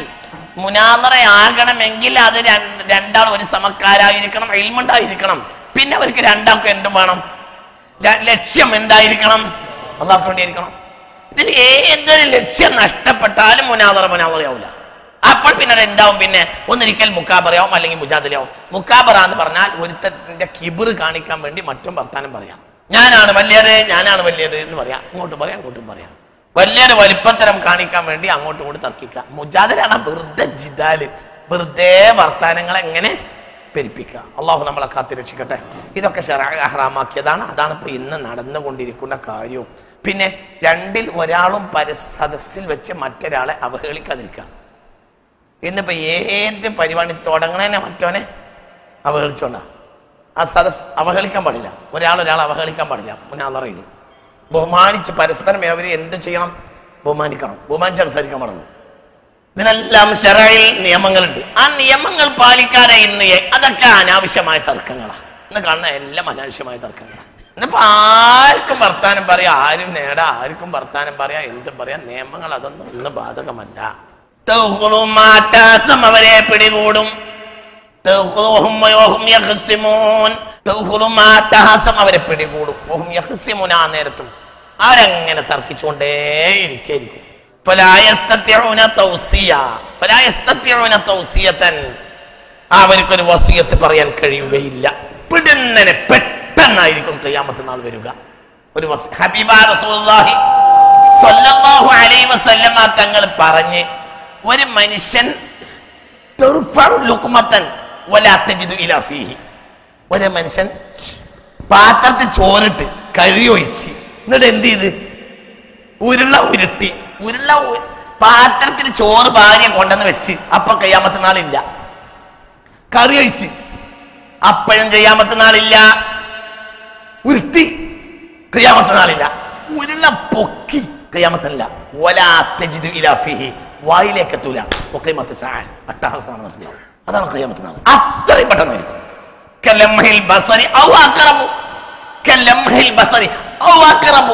മുനാദറയാകണമെങ്കിൽ അത് രണ്ട്- രണ്ടാൾ ഒരു സമക്കാരായിരിക്കണം എൽമുണ്ടായിരിക്കണം പിന്നെ അവർക്ക് രണ്ടാൾക്കും എന്തും വേണം ര- ലക്ഷ്യം എന്തായിരിക്കണം അള്ളാഹ്ക്ക് വേണ്ടിയിരിക്കണം ഇതിൽ ഏതൊരു ലക്ഷ്യം നഷ്ടപ്പെട്ടാലും മുനാദറ മുനാദറയാവില്ല അപ്പോൾ പിന്നെ അത് എന്താവും പിന്നെ ഒന്നിരിക്കൽ മുക്കാബറയാവും അല്ലെങ്കിൽ മുജാദലയാവും മുക്കാബറ എന്ന് പറഞ്ഞാൽ ഒരുത്തന്റെ കിബിറ് കാണിക്കാൻ വേണ്ടി മറ്റും വർത്താനം പറയാം ഞാനാണ് വലിയത് ഞാനാണ് വലിയത് എന്ന് പറയാം ഇങ്ങോട്ടും പറയാം അങ്ങോട്ടും പറയാം വലിയൊരു വലിപ്പത്തരം കാണിക്കാൻ വേണ്ടി അങ്ങോട്ടും ഇങ്ങോട്ടും തർക്കിക്കാം മുജാദലാണ് വെറുതെ ജിദാല് വെറുതെ വർത്താനങ്ങൾ എങ്ങനെ പെരുപ്പിക്കുക അള്ളാഹു നമ്മളെ കാത്തി രക്ഷിക്കട്ടെ ഇതൊക്കെ ഹറാമാക്കിയതാണ് അതാണ് ഇപ്പൊ ഇന്ന് നടന്നുകൊണ്ടിരിക്കുന്ന കാര്യവും പിന്നെ രണ്ടിൽ ഒരാളും പര സദസ്സിൽ വെച്ച് മറ്റൊരാളെ അവഹേളിക്കാതിരിക്കുക ഇന്നിപ്പോ ഏത് പരിപാടി തുടങ്ങണേനെ മറ്റോനെ അവഹേളിച്ചോണ്ടാ ആ സദസ് അവഹേളിക്കാൻ പാടില്ല ഒരാൾ ഒരാൾ അവഹേളിക്കാൻ പാടില്ല മുന്നാളറയിൽ ബഹുമാനിച്ച് പരസ്പരം അവര് എന്ത് ചെയ്യണം ബഹുമാനിക്കണം ബഹുമാനിച്ച് സംസാരിക്കാൻ പാടുള്ളൂ ഇതിനെല്ലാം ഷെറയിൽ നിയമങ്ങളുണ്ട് ആ നിയമങ്ങൾ പാലിക്കാതെ ഇന്ന് എ- അതൊക്കെ അനാവശ്യമായ തർക്കങ്ങളാണ് ഇന്ന് കാണുന്ന എല്ലാം അനാവശ്യമായ തർക്കങ്ങളാണ് ഇന്നിപ്പോ ആർക്കും വർത്താനം പറയാ ആരും നേടാ ആർക്കും വർത്താനം പറയാ എന്തും പറയാ നിയമങ്ങൾ അതൊന്നും ഇന്ന് ബാധകമല്ല തൗഹുറുമാറ്റാസം അവരെ പിടികൂടും തൗഹുറുഹും വയഹും യഖ്സിമൂൻ. തൗഹുറുമാറ്റാസം അവരെ പിടികൂടും വഹും യഖ്സിമൂൻ ആ നേരത്തും അവരങ്ങനെ തർക്കിച്ചുകൊണ്ടേയിരിക്കും فلا يستطيعون توصية فلا يستطيعون توصية അവർക്കൊരു വസിയത്ത് പറയാൻ കഴിയുകയില്ല പിടുന്നനെ പെട്ടെന്നായിരിക്കും ഖിയാമത്ത് നാൾ വരിക ഒരു വസി ഹബീബ റസൂലുള്ളാഹി സ്വല്ലല്ലാഹു അലൈഹി വസല്ലമ തങ്ങൾ പറഞ്ഞ് ഒരു മനുഷ്യൻ തുർഫഉ ലുഖ്മത്തൻ വലാ തജിദു ഇലാ ഫീഹി ഒരു മനുഷ്യൻ പാത്രത്തിൽ ചോറിട്ട് കരി ഒഴിച്ച് എന്നിട്ട് എന്ത് ചെയ്ത് ഉരുള ഉരുട്ടി ഉരുള ഉ- പാത്രത്തിൽ ചോറ് ഭാര്യ കൊണ്ടെന്ന് വെച്ച് അപ്പൊ കയ്യാമത്തെ നാളില്ല കറി ഒഴിച്ച് അപ്പോഴും കയ്യാമത്തെ നാളില്ല ഉരുട്ടി കയ്യാമത്തെ നാളില്ല ഉരുള പൊക്കി കയ്യാമത്തല്ല ഒലാത്തജിദു ഇലാ ഫീഹി വായിലേക്ക് എത്തൂല ഒക്കൈമത്ത് സാൻ അട്ടഹാസമാണ് മനസ്സിലാവും അതാണ് കയ്യാമത്തെ നാൾ അത്രയും പെട്ടെന്നായിരിക്കും കലംഹിൽ ബസരി ഔ അക്റബു കലംഹിൽ ബസരി ഔ അക്റബു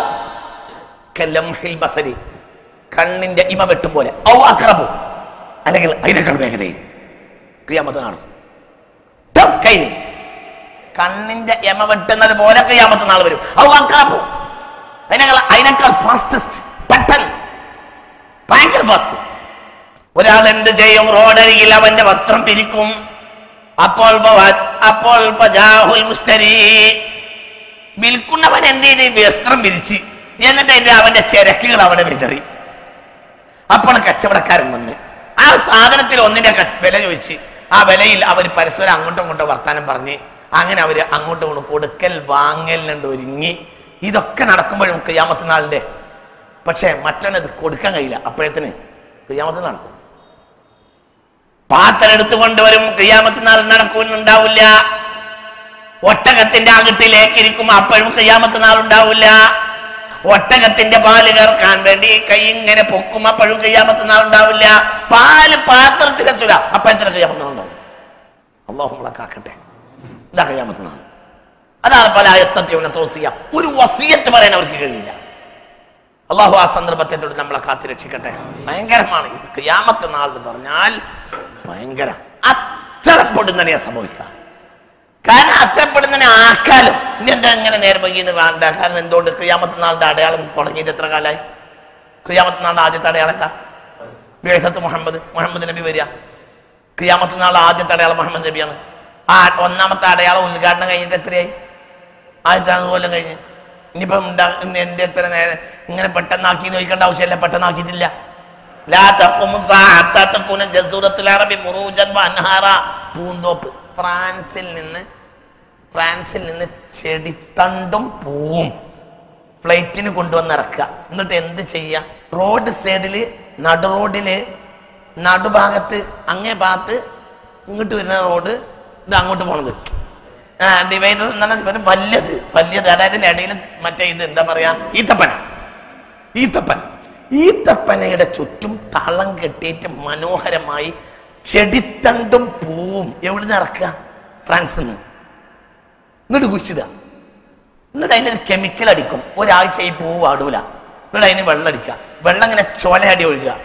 കലംഹിൽ ബസരി കണ്ണിന്റെ ഇമ വെട്ടും പോലെ ഔ അക്റബു അല്ലെങ്കിൽ അതിനേക്കാൾ വേഗതയിൽ ക്രിയാമത്ത് നാൾ ടും, കഴിഞ്ഞ് കണ്ണിന്റെ യമ വെട്ടുന്നത് പോലെ ക്രിയാമത്ത് നാൾ വരും ഔ അക്റബു അതിനേക്കാൾ അതിനേക്കാൾ ഫാസ്റ്റസ്റ്റ് പെട്ടെന്ന് ഭയങ്കര ഫാസ്റ്റ് ഒരാൾ എന്ത് ചെയ്യും റോഡരികിൽ അവന്റെ വസ്ത്രം പിരിക്കും അപ്പോൾ ഫവ- അപ്പോൾ ഫജാഹുൽ മുസ്തരി വിൽക്കുന്നവൻ എന്ത് ചെയ്ത് വസ്ത്രം പിരിച്ച് എന്നിട്ട് അതിന്റെ അവന്റെ ചിരക്കുകൾ അവിടെ വിതറി അപ്പോൾ കച്ചവടക്കാരൻ വന്ന് ആ സാധനത്തിൽ ഒന്നിന്റെ കച്ച- വില ചോദിച്ച് ആ വിലയിൽ അവർ പരസ്പരം അങ്ങോട്ടും ഇങ്ങോട്ടും വർത്താനം പറഞ്ഞ് അങ്ങനെ അവർ അങ്ങോട്ടും ഇങ്ങോട്ടും കൊടുക്കൽ വാങ്ങലിനുണ്ട് ഒരുങ്ങി ഇതൊക്കെ നടക്കുമ്പോഴും ക്രിയാമത്ത് നാളിന്റെ പക്ഷേ മറ്റവനത് കൊടുക്കാൻ കഴിയില്ല അപ്പോഴത്തിന് ക്രിയാമത്ത് നടക്കും പാത്രം എടുത്തു കൊണ്ടുവരും ക്രിയാമത്ത് നാൾ നടക്കുന്നുണ്ടാവില്ല ഒട്ടകത്തിന്റെ അകട്ടിലേക്ക് ഇരിക്കും അപ്പോഴും ക്രിയാമത്ത് നാൾ ഉണ്ടാവില്ല ഒട്ടകത്തിന്റെ പാല് കറക്കാൻ വേണ്ടി കൈ ഇങ്ങനെ പൊക്കും അപ്പോഴും കയ്യാമത്ത് നാൾ ഉണ്ടാവില്ല പാല് പാത്രത്തിലെത്തൂല അപ്പോഴത്തിന് കയ്യാമത്ത് നാൾ ഉണ്ടാവും അള്ളാഹു നമ്മളെ കാക്കട്ടെ ഇതാ കയ്യാമത്ത് നാൾ അതാണ് പല അയസ്തത്വനെ തോസിയ ഒരു വസീയത്ത് പറയാൻ അവർക്ക് കഴിയില്ല അള്ളാഹു ആ സന്ദർഭത്തെ തൊട്ട് നമ്മളെ കാത്തി രക്ഷിക്കട്ടെ ഭയങ്കരമാണ് ഈ ക്രിയാമത്ത് നാൾ എന്ന് പറഞ്ഞാൽ ഭയങ്കര അത്തരപ്പെടുന്നതിനെ സംഭവിക്കാം കാരണം അത്തരപ്പെടുന്നതിനെ ആക്കാലോ ഇനി എന്താ ഇങ്ങനെ നേരം വൈകിന്ന് വേണ്ട കാരണം എന്തുകൊണ്ട് ക്രിയാമത്ത് നാളിന്റെ അടയാളം തുടങ്ങിയത് എത്ര കാലമായി ക്രിയാമത്ത് നാളിന്റെ ആദ്യത്തെ അടയാളം എന്താ വേസത്ത് മുഹമ്മദ് മുഹമ്മദ് നബി വരിക ക്രിയാമത്ത് നാൾ ആദ്യത്തെ അടയാളം മുഹമ്മദ് നബിയാണ് ആ ഒന്നാമത്തെ അടയാളം ഉദ്ഘാടനം കഴിഞ്ഞിട്ട് എത്രയായി ആയിരത്തി അറുന്നൂറ് കൊല്ലം കഴിഞ്ഞ് ഇനിയിപ്പം ഉണ്ടാ ഇന്ന് എന്ത് എത്ര നേരം ഇങ്ങനെ പെട്ടെന്നാക്കി നോക്കേണ്ട ആവശ്യമില്ല പെട്ടെന്നാക്കിയിട്ടില്ല ലാ തഖുമു സാഅത്ത തകുന ജസൂറത്തുൽ അറബി മുറൂജൻ വഅൻഹാറ പൂന്തോപ്പ് ഫ്രാൻസിൽ നിന്ന് ഫ്രാൻസിൽ നിന്ന് ചെടിത്തണ്ടും പൂവും ഫ്ലൈറ്റിന് കൊണ്ടുവന്ന് ഇറക്കുക എന്നിട്ട് എന്ത് ചെയ്യുക റോഡ് സൈഡിൽ നടു റോഡില് നടുഭാഗത്ത് അങ്ങേ ഭാഗത്ത് ഇങ്ങോട്ട് വരുന്ന റോഡ് ഇത് അങ്ങോട്ട് പോണത് ആ ഡിവൈഡർ എന്ന് പറഞ്ഞാൽ വലിയത് വലിയത് അതായത് ഇടയിൽ മറ്റേ ഇത് എന്താ പറയാ ഈത്തപ്പന ഈത്തപ്പന ഈത്തപ്പനയുടെ ചുറ്റും തളം കെട്ടിയിട്ട് മനോഹരമായി ചെടിത്തണ്ടും പൂവും എവിടുന്ന് ഇറക്കുക ഫ്രാൻസിൽ നിന്ന് എന്നിട്ട് കുഴിച്ചിടുക എന്നിട്ട് അതിനൊരു കെമിക്കൽ അടിക്കും ഒരാഴ്ച ഈ പൂവ് വാടൂല എന്നിട്ട് അതിന് വെള്ളം അടിക്കുക വെള്ളം ഇങ്ങനെ ചോലയടി ഒഴുകുക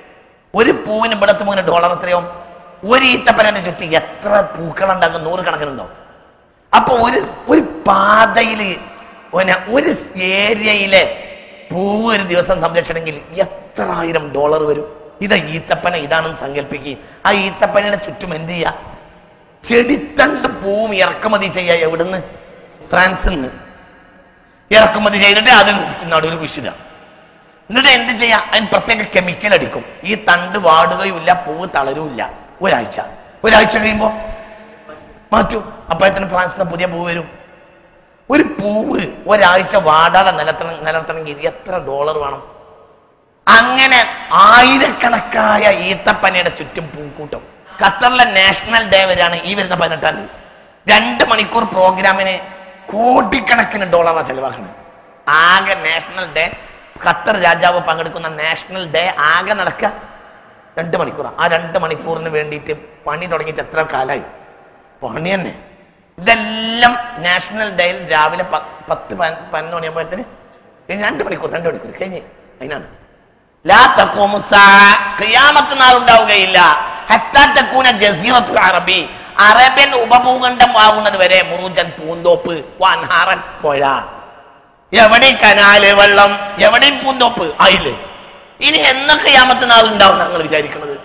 ഒരു പൂവിന് ഇവിടത്ത് മൂന്ന് ഡോളർ എത്രയാവും ഒരു ഈത്തപ്പനന്റെ ചുറ്റി എത്ര പൂക്കളുണ്ടാകും നൂറ് കണക്കിനുണ്ടാവും അപ്പൊ ഒരു ഒരു പാതയില് പിന്നെ ഒരു ഏരിയയിലെ പൂവ് ഒരു ദിവസം സംരക്ഷണമെങ്കിൽ എത്ര ആയിരം ഡോളർ വരും ഇത് ഈത്തപ്പന ഇതാണെന്ന് സങ്കല്പിക്കുകയും ആ ഈത്തപ്പനയുടെ ചുറ്റും എന്ത് ചെയ്യുക ചെടിത്തണ്ട് പൂവും ഇറക്കുമതി ചെയ്യുക എവിടുന്ന് ഫ്രാൻസിൽ നിന്ന് ഇറക്കുമതി ചെയ്തിട്ട് അത് നടുവിൽ കുഴിച്ചിടുക എന്നിട്ട് എന്ത് ചെയ്യാം അതിന് പ്രത്യേക കെമിക്കൽ അടിക്കും ഈ തണ്ട് വാടുകയുമില്ല പൂവ് തളരുമില്ല ഒരാഴ്ച ഒരാഴ്ച കഴിയുമ്പോൾ മാറ്റും അപ്പോഴത്തേനും ഫ്രാൻസിൽ നിന്ന് പുതിയ പൂവ് വരും ഒരു പൂവ് ഒരാഴ്ച വാടാതെ നിലത്തണം നിലനിർത്തണമെങ്കിൽ എത്ര ഡോളർ വേണം അങ്ങനെ ആയിരക്കണക്കായ ഈത്തപ്പനയുടെ ചുറ്റും പൂക്കൂട്ടം ഖത്തറിലെ നാഷണൽ ഡേ വരെയാണ് ഈ വരുന്ന പതിനെട്ടാം തീയതി രണ്ട് മണിക്കൂർ പ്രോഗ്രാമിന് കോടിക്കണക്കിന് ഡോളറാണ് ചെലവാക്കുന്നത് ആകെ നാഷണൽ ഡേ ഖത്തർ രാജാവ് പങ്കെടുക്കുന്ന നാഷണൽ ഡേ ആകെ നടക്കുക രണ്ട് മണിക്കൂറാണ് ആ രണ്ട് മണിക്കൂറിന് വേണ്ടിയിട്ട് പണി തുടങ്ങിയിട്ട് എത്ര കാലമായി പണി തന്നെ ഇതെല്ലാം നാഷണൽ ഡേയിൽ രാവിലെ പ- പത്ത് പതിന- പതിനൊന്ന് മണിയാകുമ്പോഴത്തേന് കഴിഞ്ഞ് രണ്ട് മണിക്കൂർ രണ്ട് മണിക്കൂർ കഴിഞ്ഞ് അതിനാണ് ലാ തഖൂമു സാഅ, ഖിയാമത്ത് നാൾ ഉണ്ടാവുകയില്ല ഹത്താ തകൂന ജസീറത്തുൽ അറബി അറബിയൻ ഉപഭൂഖണ്ഡം ആകുന്നത് വരെ മുറുജൻ പൂന്തോപ്പ് വാൻഹാറൻ പുഴ എവിടെ കനാല് വെള്ളം എവിടെയും പൂന്തോപ്പ് ആയില്ലേ ഇനി എന്നൊക്കെ യാമത്ത് നാൾ ഉണ്ടാവും ഞങ്ങൾ വിചാരിക്കുന്നത്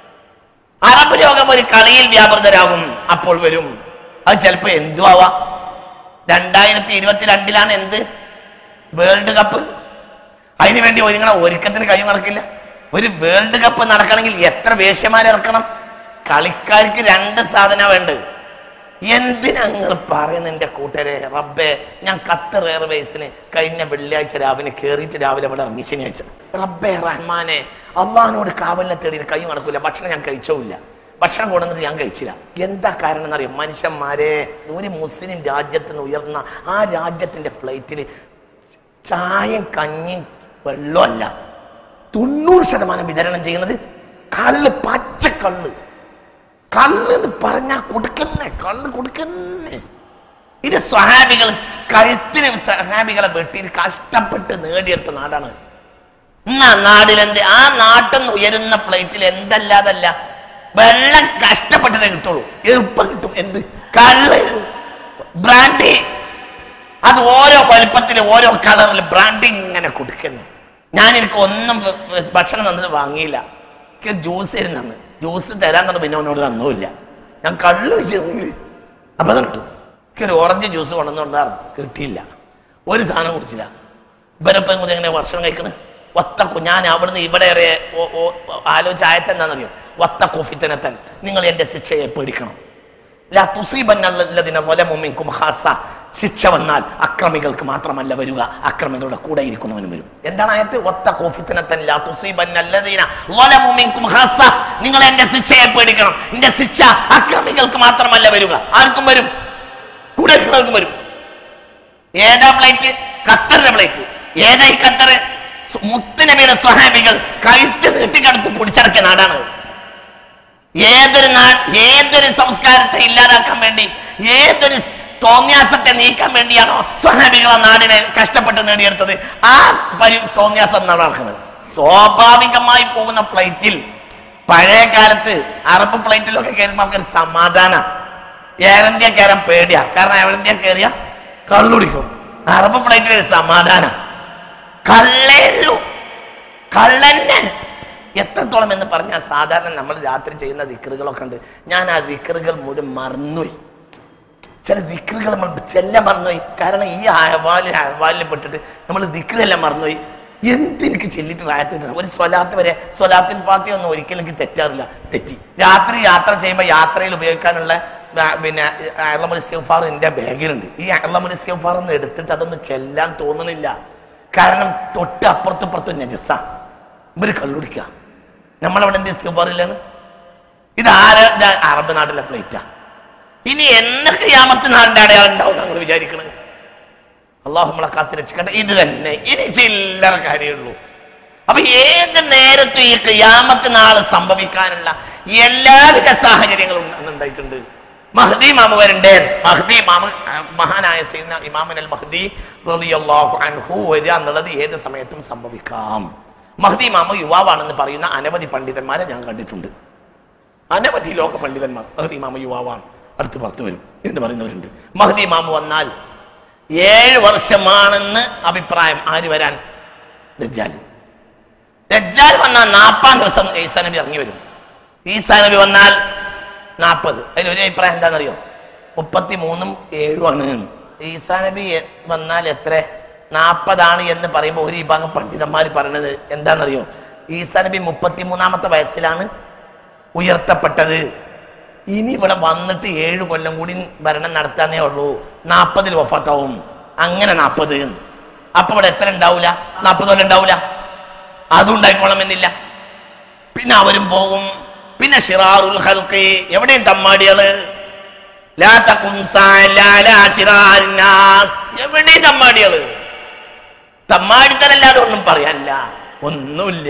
അറബ് ലോകം ഒരു കളിയിൽ വ്യാപൃതരാകും അപ്പോൾ വരും അത് ചിലപ്പോ എന്തു ആവാ രണ്ടായിരത്തി ഇരുപത്തിരണ്ടിലാണ് എന്ത് വേൾഡ് കപ്പ് അതിനു വേണ്ടി ഒരുങ്ങണ ഒരുക്കത്തിന് കൈ നടക്കില്ല ഒരു വേൾഡ് കപ്പ് നടക്കണമെങ്കിൽ എത്ര വേശ്യമാരെ ഇറക്കണം കളിക്കാർക്ക് രണ്ട് സാധന വേണ്ടത് എന്തിനാ നിങ്ങൾ പറയുന്ന എന്റെ കൂട്ടരെ റബ്ബേ ഞാൻ ഖത്തർ എയർവേസിന് കഴിഞ്ഞ വെള്ളിയാഴ്ച രാവിലെ കയറിയിട്ട് രാവിലെ ഇവിടെ ഇറങ്ങി ശനിയാഴ്ച റബ്ബേ റഹ്മാനെ അള്ളഹാനോട് കാവലിനെ തേടി കൈ നടക്കൂല ഭക്ഷണം ഞാൻ കഴിച്ചില്ല ഭക്ഷണം കൊണ്ടുവന്നിട്ട് ഞാൻ കഴിച്ചില്ല എന്താ കാരണം എന്നറിയാം മനുഷ്യന്മാരെ ഒരു മുസ്ലിം രാജ്യത്ത് നിന്ന് ഉയർന്ന ആ രാജ്യത്തിന്റെ ഫ്ലൈറ്റിൽ ചായയും കഞ്ഞിയും വെള്ളമല്ല തൊണ്ണൂറ് ശതമാനം വിതരണം ചെയ്യുന്നത് കള്ള് പച്ചക്കള്ള് കള്ള് എന്ന് പറഞ്ഞാൽ കൊടുക്കന്നെ കള്ള് കൊടുക്കന്നെ ഇത് സ്വഹാബികൾ കഴുത്തിന് സ്വഹാബികളെ വെട്ടി കഷ്ടപ്പെട്ട് നേടിയെടുത്ത നാടാണ് എന്നാ നാടിലെന്ത് ആ നാട്ടിൽ നിന്ന് ഉയരുന്ന പ്ലേറ്റിൽ എന്തല്ലാതല്ല വെള്ളം കഷ്ടപ്പെട്ടിട്ടേ കിട്ടുള്ളൂ എളുപ്പം കിട്ടും എന്ത് കള്ള് ബ്രാൻഡി അത് ഓരോ വലുപ്പത്തിൽ ഓരോ കളറിൽ ബ്രാൻഡി ഇങ്ങനെ കൊടുക്കുന്നു ഞാൻ എനിക്ക് ഒന്നും വ- വ- ഭക്ഷണം തന്നിട്ട് വാങ്ങിയില്ല എനിക്ക് ജ്യൂസ് തരും തന്ന് ജ്യൂസ് തരാൻ തന്നെ പിന്നെ അവനോട് തന്നുമില്ല ഞാൻ കള്ള് വെച്ചിരുന്നെങ്കിൽ അപ്പൊ അത് കിട്ടും എനിക്ക് ഒരു ഓറഞ്ച് ജ്യൂസ് കൊണ്ടുവന്നുകൊണ്ടായിരുന്നു കിട്ടിയില്ല ഒരു സാധനം കുടിച്ചില്ല ഇവരപ്പം കൂടി എങ്ങനെ ഭക്ഷണം കഴിക്കണ് ഒത്ത ഞാൻ അവിടുന്ന് ഇവിടെ ഏറെ ഓ- ഓ- ആലോചിച്ച ആയത്തെന്താണെന്നറിയോ ഒത്ത കോഫിത്തനത്തൻ നിങ്ങൾ എന്റെ ശിക്ഷയെ പേടിക്കണം ലാ തുസീബന്നല്ലദിന ളലമു മിൻകും ഖാസ. ശിക്ഷ വന്നാൽ അക്രമികൾക്ക് മാത്രമല്ല വരിക അക്രമികളുടെ കൂടെ ഇരിക്കുന്നവനും വരും എന്താണ് ആയത്ത് ഒത്ത കോഫിത്തനത്തൻ ലാ തുസീബന്നല്ലദിന ളലമു മിൻകും ഖാസ. നിങ്ങൾ എന്റെ ശിക്ഷയെ പേടിക്കണം എന്റെ ശിക്ഷ അക്രമികൾക്ക് മാത്രമല്ല വരിക ആർക്കും വരും കൂടെ ഇരിക്കുന്നവർക്കും വരും ഏതാ പ്ലേറ്റ് ഖത്തറിന്റെ പ്ലേറ്റ് ഏതാ ഈ ഖത്തർ മുത്തുനബിയുടെ സ്വഹാബികൾ കഴുത്ത് നീട്ടിക്കടുത്ത് പിടിച്ചടക്കിയ നാടാണ് ഏതൊരു നാ ഏതൊരു സംസ്കാരത്തെ ഇല്ലാതാക്കാൻ വേണ്ടി ഏതൊരു സ് തോന്യാസത്തെ നീക്കാൻ വേണ്ടിയാണോ സ്വഹാബികൾ ആ നാടിനെ കഷ്ടപ്പെട്ട് നേടിയെടുത്തത് ആ പരി തോന്യാസം എന്നാണ് നടക്കുന്നത് സ്വാഭാവികമായി പോകുന്ന ഫ്ലൈറ്റിൽ പഴയ കാലത്ത് അറബ് ഫ്ലൈറ്റിലൊക്കെ കയറുമ്പോൾ നമുക്കൊരു സമാധാന എയർ ഇന്ത്യ കയറാൻ പേടിയാ കാരണം എയർ ഇന്ത്യ കയറിയ കള്ളുടിക്കും അറബ് ഫ്ലൈറ്റിൽ ഒരു സമാധാന കള്ളേ ഉള്ളൂ കള്ളന്നെ എത്രത്തോളം എന്ന് പറഞ്ഞാൽ സാധാരണ നമ്മൾ രാത്രി ചെയ്യുന്ന ദിക്കറുകളൊക്കെ ഉണ്ട് ഞാൻ ആ ദിക്കറുകൾ മുഴുവൻ മറന്നുപോയി ചില ദിക്കറുകൾ നമ്മൾ ചെല്ല മറന്നുപോയി കാരണം ഈ അഹവാലിൽ അഹവാലിൽ പെട്ടിട്ട് നമ്മൾ ദിക്കറെല്ലാം മറന്നുപോയി എന്തെനിക്ക് ചെല്ലിട്ട് റായത്തിട്ട് ഒരു സ്വലാത്ത് വരെ സ്വലാത്തിൻ ഫാത്തി ഒന്നും ഒരിക്കലും എനിക്ക് തെറ്റാറില്ല തെറ്റി രാത്രി യാത്ര ചെയ്യുമ്പോൾ യാത്രയിൽ ഉപയോഗിക്കാനുള്ള ആ, പിന്നെ അള്ളമുൽ സിഫാർ എൻ്റെ ബാഗിലുണ്ട് ഈ അള്ളമുൽ സിഫാർ ഒന്ന് എടുത്തിട്ട് അതൊന്ന് ചെല്ലാൻ തോന്നുന്നില്ല കാരണം തൊട്ട് അപ്പുറത്തപ്പുറത്ത് നജസ ഇവര് കള്ളുടിക്കുക നമ്മളവിടെ എന്ത് ഇസ്തിഫാറില്ലാണ് ഇത് ആരാ ഇത് അറബ് നാട്ടിലെ ഫ്ലൈറ്റാ ഇനി എന്നൊക്കെ യാമത്ത് നാടിന്റെ അടയാളം ഉണ്ടാവും ഞങ്ങൾ വിചാരിക്കണത് അള്ളാഹു നമ്മളെ കാത്ത് രക്ഷിക്കട്ടെ ഇത് തന്നെ ഇനി ചില്ലറ കാര്യമുള്ളൂ അപ്പൊ ഏത് നേരത്തും ഈ ഖിയാമത്ത് നാൾ സംഭവിക്കാനുള്ള എല്ലാവിധ സാഹചര്യങ്ങളും അന്ന് ഉണ്ടായിട്ടുണ്ട് മഹദി മാമ വരണ്ടേ മഹദി മാമ ആ, മഹാനായ സൈന ഇമാമൻ അൽ മഹദി റളിയല്ലാഹു അൻഹു വരിക എന്നുള്ളത് ഏത് സമയത്തും സംഭവിക്കാം മഹദി മാമ യുവാവാണെന്ന് പറയുന്ന അനവധി പണ്ഡിതന്മാരെ ഞാൻ കണ്ടിട്ടുണ്ട് അനവധി ലോക പണ്ഡിതന്മാർ മഹദി മാമ യുവാവാണ് അടുത്ത് പുറത്തു വരും എന്ന് പറയുന്നവരുണ്ട് മഹദി മാമ വന്നാൽ ഏഴ് വർഷമാണെന്ന് അഭിപ്രായം ആര് വരാൻ ദജ്ജാൽ ദജ്ജാൽ വന്നാൽ നാൽപ്പാം ദിവസം ഈസാ നബി ഇറങ്ങി വരും ഈസാ നബി വന്നാൽ നാൽപ്പത് അതിൽ ഒരു അഭിപ്രായം എന്താണെന്നറിയോ മുപ്പത്തി മൂന്നും ഏഴുമാണ് ഈസാ നബി എ- വന്നാൽ എത്ര നാൽപ്പതാണ് എന്ന് പറയുമ്പോൾ ഒരു വിഭാഗം പണ്ഡിതന്മാർ പറയുന്നത് എന്താണെന്നറിയോ ഈസാ നബി മുപ്പത്തിമൂന്നാമത്തെ വയസ്സിലാണ് ഉയർത്തപ്പെട്ടത് ഇനി ഇവിടെ വന്നിട്ട് ഏഴ് കൊല്ലം കൂടി ഭരണം നടത്താനേ ഉള്ളൂ നാൽപ്പതിൽ വഫാത്താവും അങ്ങനെ നാൽപ്പത് അപ്പൊ ഇവിടെ എത്ര ഉണ്ടാവൂല നാൽപ്പത് കൊല്ലം ഉണ്ടാവൂല അതും ഉണ്ടായിക്കോളമെന്നില്ല പിന്നെ അവരും പോകും പിന്നെ ഷിറാറുൽ ഹൽക്കി എവിടെയും തമ്മാടികള് ലാ തഖും സാലാ ലാ ശിറാരിൻ നാസ്. എവിടെയും തമ്മാടികള് തമ്മാടിത്തരല്ലാതെ ഒന്നും പറയാനില്ല ഒന്നുമില്ല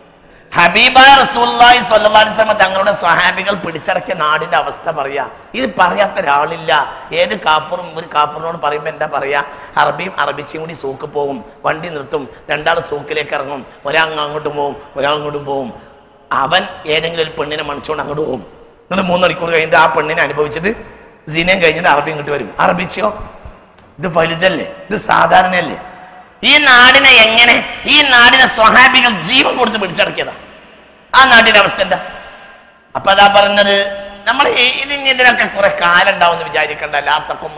ഹബീബായ റസൂലുള്ളാഹി സ്വല്ലല്ലാഹി അലൈഹി വസല്ലം തങ്ങളുടെ സ്വഹാബികൾ പിടിച്ചടക്കിയ നാടിന്റെ അവസ്ഥ പറയാ ഇത് പറയാത്ത ഒരാളില്ല ഏത് കാഫറും ഒരു കാഫറിനോട് പറയുമ്പോൾ എന്താ പറയാ അറബിയും അറബിച്ചും കൂടി സൂക്ക് പോകും വണ്ടി നിർത്തും രണ്ടാൾ സൂക്കിലേക്ക് ഇറങ്ങും ഒരാൾ അങ്ങോട്ടും പോകും ഒരാൾ ഇങ്ങോട്ടും പോകും അവൻ ഏതെങ്കിലും ഒരു പെണ്ണിനെ മണിച്ചുകൊണ്ട് അങ്ങോട്ട് പോകും എന്നിട്ട് മൂന്ന് മണിക്കൂർ കഴിഞ്ഞിട്ട് ആ പെണ്ണിനെ അനുഭവിച്ചിട്ട് ജിനയും കഴിഞ്ഞിട്ട് അറബി ഇങ്ങോട്ട് വരും അറബിച്ചോ ഇത് വലുതല്ലേ ഇത് സാധാരണയല്ലേ ഈ നാടിനെ എങ്ങനെ ഈ നാടിനെ സ്വഹാബികൾ ജീവൻ കൊടുത്ത് പിടിച്ചടക്കിയതാ ആ നാടിന്റെ അവസ്ഥ എന്താ അപ്പൊ അതാ പറഞ്ഞത് നമ്മൾ ഇതിന് ഇതിനൊക്കെ കുറെ കാലം ഉണ്ടാവുമെന്ന് വിചാരിക്കണ്ട ലാത്തക്കും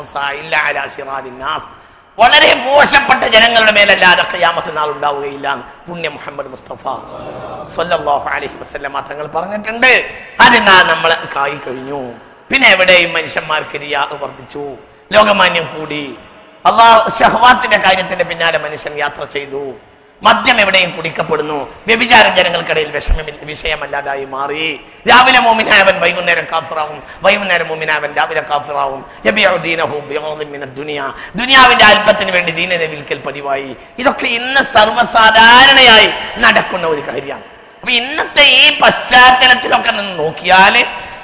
നാസ് വളരെ മോശപ്പെട്ട ജനങ്ങളുടെ മേലല്ലാതെ ഖിയാമത്ത് നാൾ ഉണ്ടാവുകയില്ല എന്ന് പുണ്യ മുഹമ്മദ് മുസ്തഫ സല്ലല്ലാഹു അലൈഹി വസല്ലമ തങ്ങൾ പറഞ്ഞിട്ടുണ്ട് അതിനാ നമ്മൾ കായി കഴിഞ്ഞു പിന്നെ എവിടെയും മനുഷ്യന്മാർക്ക് റിയാ വർദ്ധിച്ചു ലോകമാന്യം കൂടി അള്ളാഹു ഷഹ്വാത്തിന്റെ കാര്യത്തിന്റെ പിന്നാലെ മനുഷ്യൻ യാത്ര ചെയ്തു മദ്യം എവിടെയും കുടിക്കപ്പെടുന്നു വ്യഭിചാരം ജനങ്ങൾക്കിടയിൽ വിഷമ വിഷയമല്ലാതായി മാറി രാവിലെ മോമിനാവൻ വൈകുന്നേരം കാഫിറാവും വൈകുന്നേരം മോമിനാവൻ രാവിലെ കാഫിറാവും യബിഉ ദീനഹു ബിഗദൻ മിന ദുനിയ ദുനിയാവിന്റെ അല്പത്തിന് വേണ്ടി ദീനനെ വിൽക്കൽ പതിവായി ഇതൊക്കെ ഇന്ന് സർവ്വസാധാരണയായി നടക്കുന്ന ഒരു കാര്യമാണ് അപ്പൊ ഇന്നത്തെ ഈ പശ്ചാത്തലത്തിലൊക്കെ നിന്ന് നോക്കിയാൽ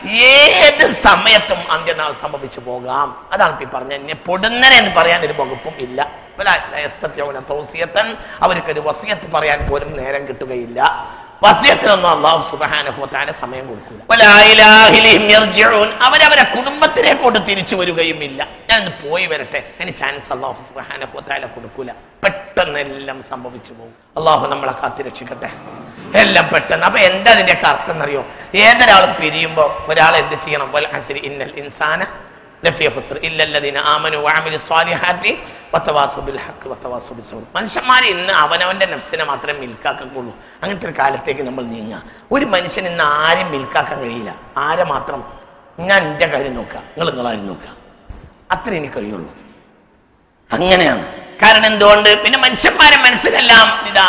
ഏത് സമയത്തും അന്ത്യനാൾ സംഭവിച്ചു പോകാം അതാണ് ഇപ്പൊ പറഞ്ഞ എന്നെ പൊടുന്നനെ എന്ന് പറയാൻ ഒരു വകുപ്പും ഇല്ല വലാ യസ്തത്യൗന തൗസിയത്തൻ അവർക്കൊരു വസിയത്ത് പറയാൻ പോലും നേരം കിട്ടുകയില്ല വസിയത്തിനൊന്നും അള്ളാഹു സുബ്ഹാനഹു വതആല സമയം കൊടുക്കില്ല വലാ ഇലാഹ ഇലൈഹിം യർജിഊൻ അവരവരെ കുടുംബത്തിലേക്കോട്ട് തിരിച്ചു വരികയും ഇല്ല ഞാൻ ഒന്ന് പോയി വരട്ടെ അതിന് ചാൻസ് അള്ളാഹു സുബ്ഹാനഹു വതആല കൊടുക്കൂല പെട്ടെന്ന് എല്ലാം സംഭവിച്ചു പോകും അള്ളാഹു നമ്മളെ കാത്തിരക്ഷിക്കട്ടെ എല്ലാം പെട്ടെന്ന് അപ്പൊ എന്താ അതിന്റെയൊക്കെ അർത്ഥം എന്നറിയോ ഏതൊരാളും പിരിയുമ്പോ ഒരാൾ എന്ത് ചെയ്യണം വൽ അസ്രി ഇന്നൽ ഇൻസാന ലഫീ ഖുസ്ർ ഇല്ലല്ലദീന ആമനു വഅമിലു സ്വാലിഹാത്തി വതവാസു ബിൽ ഹഖ് വതവാസു ബിസ്സബ്ർ മനുഷ്യന്മാർ ഇന്ന് അവനവന്റെ നഫ്സിനെ മാത്രമേ മിൽക്കാക്കുള്ളൂ അങ്ങനത്തെ ഒരു കാലത്തേക്ക് നമ്മൾ നീങ്ങുക ഒരു മനുഷ്യൻ ഇന്ന് ആരും മിൽക്കാക്കാൻ കഴിയില്ല ആരെ മാത്രം ഞാൻ എൻ്റെ കാര്യം നോക്കുക നിങ്ങൾ നിങ്ങളാരും നോക്കുക അത്ര എനിക്ക് കഴിയുള്ളൂ അങ്ങനെയാണ് കാരണം എന്തുകൊണ്ട് പിന്നെ മനുഷ്യന്മാരെ മനസ്സിലെല്ലാം ഇതാ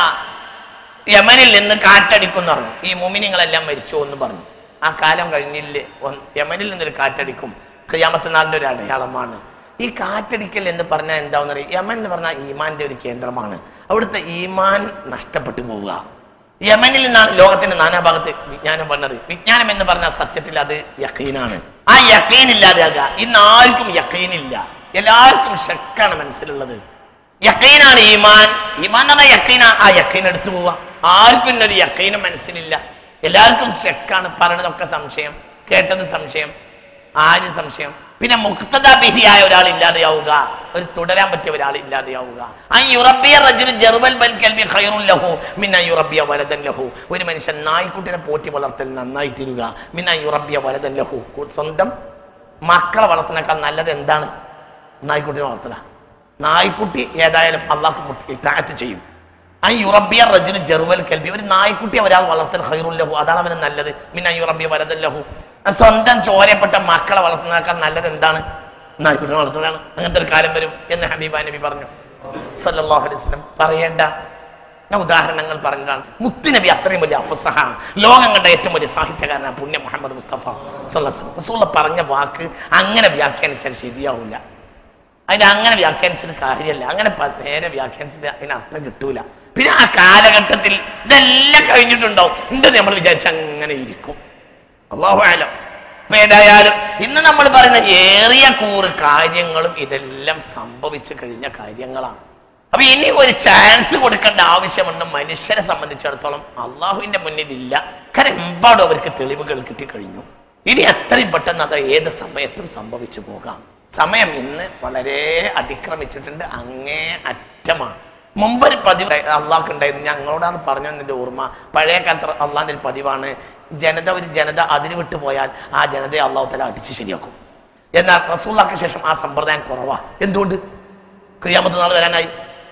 യമനിൽ നിന്ന് കാറ്റടിക്കും പറഞ്ഞു ഈ മുമിനിങ്ങളെല്ലാം മരിച്ചു എന്ന് പറഞ്ഞു ആ കാലം കഴിഞ്ഞില്ലേ ഒന്ന് യമനിൽ നിന്നൊരു കാറ്റടിക്കും ഖിയാമത്ത് നാളിന്റെ ഒരു അടയാളമാണ് ഈ കാറ്റടിക്കൽ എന്ന് പറഞ്ഞാൽ എന്താണെന്ന് അറിയാം യമൻ എന്ന് പറഞ്ഞാൽ ഈമാന്റെ ഒരു കേന്ദ്രമാണ് അവിടുത്തെ ഈമാൻ നഷ്ടപ്പെട്ടു പോവുക യമനിൽ നിന്നാണ് ലോകത്തിന്റെ നാനാഭാഗത്ത് വിജ്ഞാനം വന്നത് വിജ്ഞാനം എന്ന് പറഞ്ഞാൽ സത്യത്തിൽ അത് യക്കീനാണ് ആ യക്കീൻ ഇല്ലാതെയാകുക ഇന്ന് ആർക്കും യക്കീനില്ല എല്ലാവർക്കും ഷക്കാണ് മനസ്സിലുള്ളത് യക്കീനാണ് ഈമാൻ ഈമാൻ എന്ന് പറഞ്ഞാൽ യക്കീന ആ യക്കീൻ എടുത്തു പോവാ ആർക്കും ഇന്നൊരു യക്കീന് മനസ്സിലില്ല എല്ലാവർക്കും ഷക്കാണ് പറഞ്ഞതൊക്കെ സംശയം കേട്ടത് സംശയം ആരും സംശയം പിന്നെ മുക്തദ ബിഹിയായ ഒരാൾ ഇല്ലാതെയാവുക ഒരു തുടരാൻ പറ്റിയ ഒരാൾ ഇല്ലാതെയാവുക ആ യുറബിയ റജുൽ ജർബൽ ബൽ കൽബി ഖൈറുൻ ലഹു മിന്ന യുറബിയ വലദൻ ലഹു ഒരു മനുഷ്യൻ നായ്ക്കുട്ടിനെ പോറ്റി വളർത്തൽ നന്നായി തീരുക മിന്ന യുറബിയ വലദൻ ലഹു സ്വന്തം മക്കളെ വളർത്തുന്നേക്കാൾ നല്ലത് എന്താണ് നായ്ക്കുട്ടിനെ വളർത്തല നായ്ക്കുട്ടി ഏതായാലും അള്ളാഹ് മുട്ടി താറ്റ് ചെയ്യും ആ യുറബിയ റജുൽ ജർവൽ കൽബി ഒരു നായ്ക്കുട്ടിയെ ഒരാൾ വളർത്തൽ ഹൈറുൽ ലഹു അതാണ് അവന് നല്ലത് മിന്ന യുറബിയ വലദൻ ലഹു സ്വന്തം ചോരപ്പെട്ട മക്കളെ വളർത്തുന്നതിനേക്കാൾ നല്ലത് എന്താണ് നായ്ക്കുട്ടിനെ വളർത്തുന്നതാണ് അങ്ങനത്തെ ഒരു കാലം വരും എന്ന് ഹബീബ നബി പറഞ്ഞു സല്ലല്ലാഹു അലൈഹി വസല്ലം പറയേണ്ട ഞാൻ ഉദാഹരണങ്ങൾ പറഞ്ഞതാണ് മുത്തുനബി അത്രയും വലിയ അഫസഹാണ് ലോകം കണ്ട ഏറ്റവും വലിയ സാഹിത്യകാരനാണ് പുണ്യ മുഹമ്മദ് മുസ്തഫ സല്ലല്ലാഹു റസൂള്ള പറഞ്ഞ വാക്ക് അങ്ങനെ വ്യാഖ്യാനിച്ചാൽ ശരിയാവില്ല അതിന് അങ്ങനെ വ്യാഖ്യാനിച്ചിട്ട് കാര്യമല്ല അങ്ങനെ പ- നേരെ വ്യാഖ്യാനിച്ചിട്ട് അതിന് അർത്ഥം കിട്ടൂല പിന്നെ ആ കാലഘട്ടത്തിൽ ഇതെല്ലാം കഴിഞ്ഞിട്ടുണ്ടാവും ഉണ്ടെന്ന് നമ്മൾ വിചാരിച്ച അങ്ങനെ ഇരിക്കും അള്ളാഹു ആലം അപ്പൊ ഏതായാലും ഇന്ന് നമ്മൾ പറയുന്ന ഏറിയ കൂറ് കാര്യങ്ങളും ഇതെല്ലാം സംഭവിച്ചു കഴിഞ്ഞ കാര്യങ്ങളാണ് അപ്പൊ ഇനി ഒരു ചാൻസ് കൊടുക്കേണ്ട ആവശ്യമുണ്ട് മനുഷ്യരെ സംബന്ധിച്ചിടത്തോളം അള്ളാഹുവിന്റെ മുന്നിൽ ഇല്ല കാരണം എമ്പാടും അവർക്ക് തെളിവുകൾ കിട്ടിക്കഴിഞ്ഞു ഇനി എത്രയും പെട്ടെന്ന് അത് ഏത് സമയത്തും സംഭവിച്ചു പോകാം സമയം ഇന്ന് വളരെ അതിക്രമിച്ചിട്ടുണ്ട് അങ്ങേ അറ്റമാണ് മുമ്പൊരു പതിവ് അള്ളാഹ് ഉണ്ടായിരുന്നു ഞങ്ങളോടാണ് പറഞ്ഞു എന്നതിന്റെ ഓർമ്മ പഴയ കാലത്ത് അള്ളാഹിന്റെ ഒരു പതിവാണ് ജനത ഒരു ജനത അതിര് വിട്ടു പോയാൽ ആ ജനതയെ അള്ളാഹു തല അടിച്ച് ശരിയാക്കും എന്നാൽ റസൂള്ളാക്ക് ശേഷം ആ സമ്പ്രദായം കുറവാ എന്തുകൊണ്ട് ക്രിയാമത്ത് നാൾ വരാനായി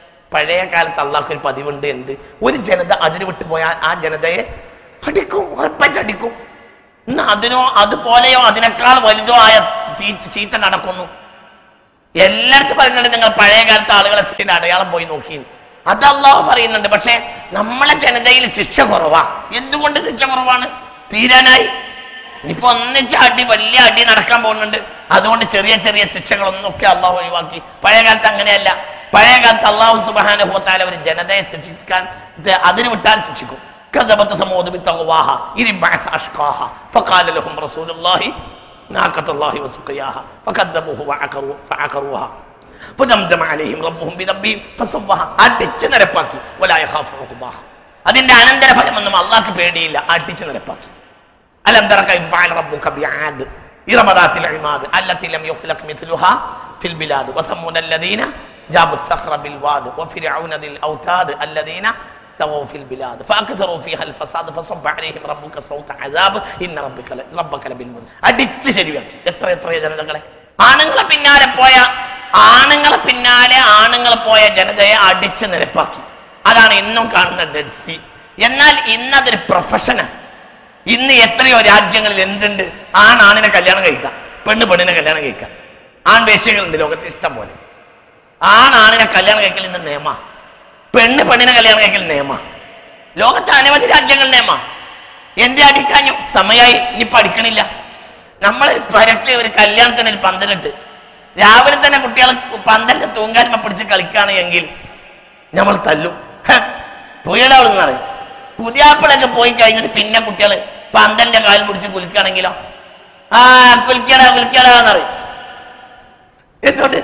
പഴയ കാലത്ത് അള്ളാഹ്ക്ക് ഒരു പതിവുണ്ട് എന്ത് ഒരു ജനത അതിര് വിട്ടു പോയാൽ ആ ജനതയെ അടിക്കും ഉറപ്പായിട്ട് അടിക്കും ഇന്ന് അതിനോ അതുപോലെയോ അതിനേക്കാൾ വലുതോ ആയ തീ- ചീത്ത നടക്കുന്നു എല്ലായിടത്തും പറയുന്നുണ്ട് നിങ്ങൾ പഴയ കാലത്തെ ആളുകളെ സ്ഥിതി അടയാളം പോയി നോക്കി അത് അള്ളാഹു പറയുന്നുണ്ട് പക്ഷെ നമ്മളെ ജനതയിൽ ശിക്ഷ കുറവാ എന്തുകൊണ്ട് ശിക്ഷ കുറവാണ് തീരാനായി ഇനിയിപ്പോ ഒന്നിച്ച അടി വലിയ അടി നടക്കാൻ പോകുന്നുണ്ട് അതുകൊണ്ട് ചെറിയ ചെറിയ ശിക്ഷകളൊന്നൊക്കെ അള്ളാഹു ഒഴിവാക്കി പഴയ കാലത്ത് അങ്ങനെയല്ല പഴയ കാലത്ത് അള്ളാഹു സുബാനുഭവത്താല ഒരു ജനതയെ ശിക്ഷിക്കാൻ ഇത് അതിന് വിട്ടാൽ ശിക്ഷിക്കും كذبت ثمود بطغواها إذ انبعث أشقاها فقال لهم رسول الله ناقة الله وسقياها فكذبوه وعقروا فعقروها فدمدم عليهم ربهم بذنبهم فسواها അടിച്ച് നിരപ്പാക്കി ولا يخاف عقباها അതിന്റെ അനന്തരഫലമൊന്നും അള്ളാഹ്ക്ക് പേടിയില്ല അടിച്ച് നിരപ്പാക്കി ألم تر كيف فعل ربك بعاد إرم ذات العماد التي لم يخلق مثلها في البلاد وثمود الذين جابوا الصخر بالواد وفرعون ذي الاوتاد الذين طغوا في البلاد فاكثروا فيها الفساد فصب عليهم ربك صوت عذاب ان ربك ل- ربك لبالمرسل അടിച്ച് ശരിയാക്കി എത്ര എത്ര ജനതകളെ ആണുങ്ങളെ പിന്നാലെ പോയ ആണുങ്ങളെ പിന്നാലെ ആണുങ്ങൾ പോയ ജനതയെ അടിച്ച് നിരപ്പാക്കി അതാണ് ഇന്നും കാണുന്ന ഡെഡ് സി എന്നാൽ ഇന്നതൊരു പ്രൊഫഷനാണ് ഇന്ന് എത്രയോ രാജ്യങ്ങളിൽ എന്തുണ്ട് ആണാണിനെ കല്യാണം കഴിക്കാം പെണ്ണ് പെണ്ണിനെ കല്യാണം കഴിക്കാം ആൺ വേശ്യകളുണ്ട് ലോകത്ത് ഇഷ്ടം പോലെ ആണാണിനെ കല്യാണം കഴിക്കൽ ഇന്ന് നിയമ പെണ്ണ് പെണ്ണിനെ കല്യാണം കഴിക്കൽ നിയമ ലോകത്ത് അനവധി രാജ്യങ്ങൾ നിയമ എന്റെ അടിക്കാഞ്ഞു സമയായി ഇനി പഠിക്കണില്ല നമ്മൾ പരക്കെ ഒരു കല്യാണത്തിന് ഒരു പന്തലിട്ട് രാവിലെ തന്നെ കുട്ടികൾ പന്തലിന്റെ തൂങ്കാൽമ പിടിച്ച് കളിക്കാണ് എങ്കിൽ നമ്മൾ തല്ലും പുയയുടെ അവിടെ നിന്ന് പറയും പുതിയാപ്പിളൊക്കെ പോയി കഴിഞ്ഞിട്ട് പിന്നെ കുട്ടികൾ പന്തലിന്റെ കാലിൽ പിടിച്ച് കുലിക്കുകയാണെങ്കിലോ ആ കുലിക്കടാ കുലിക്കടാ എന്നറിയും എന്തുകൊണ്ട്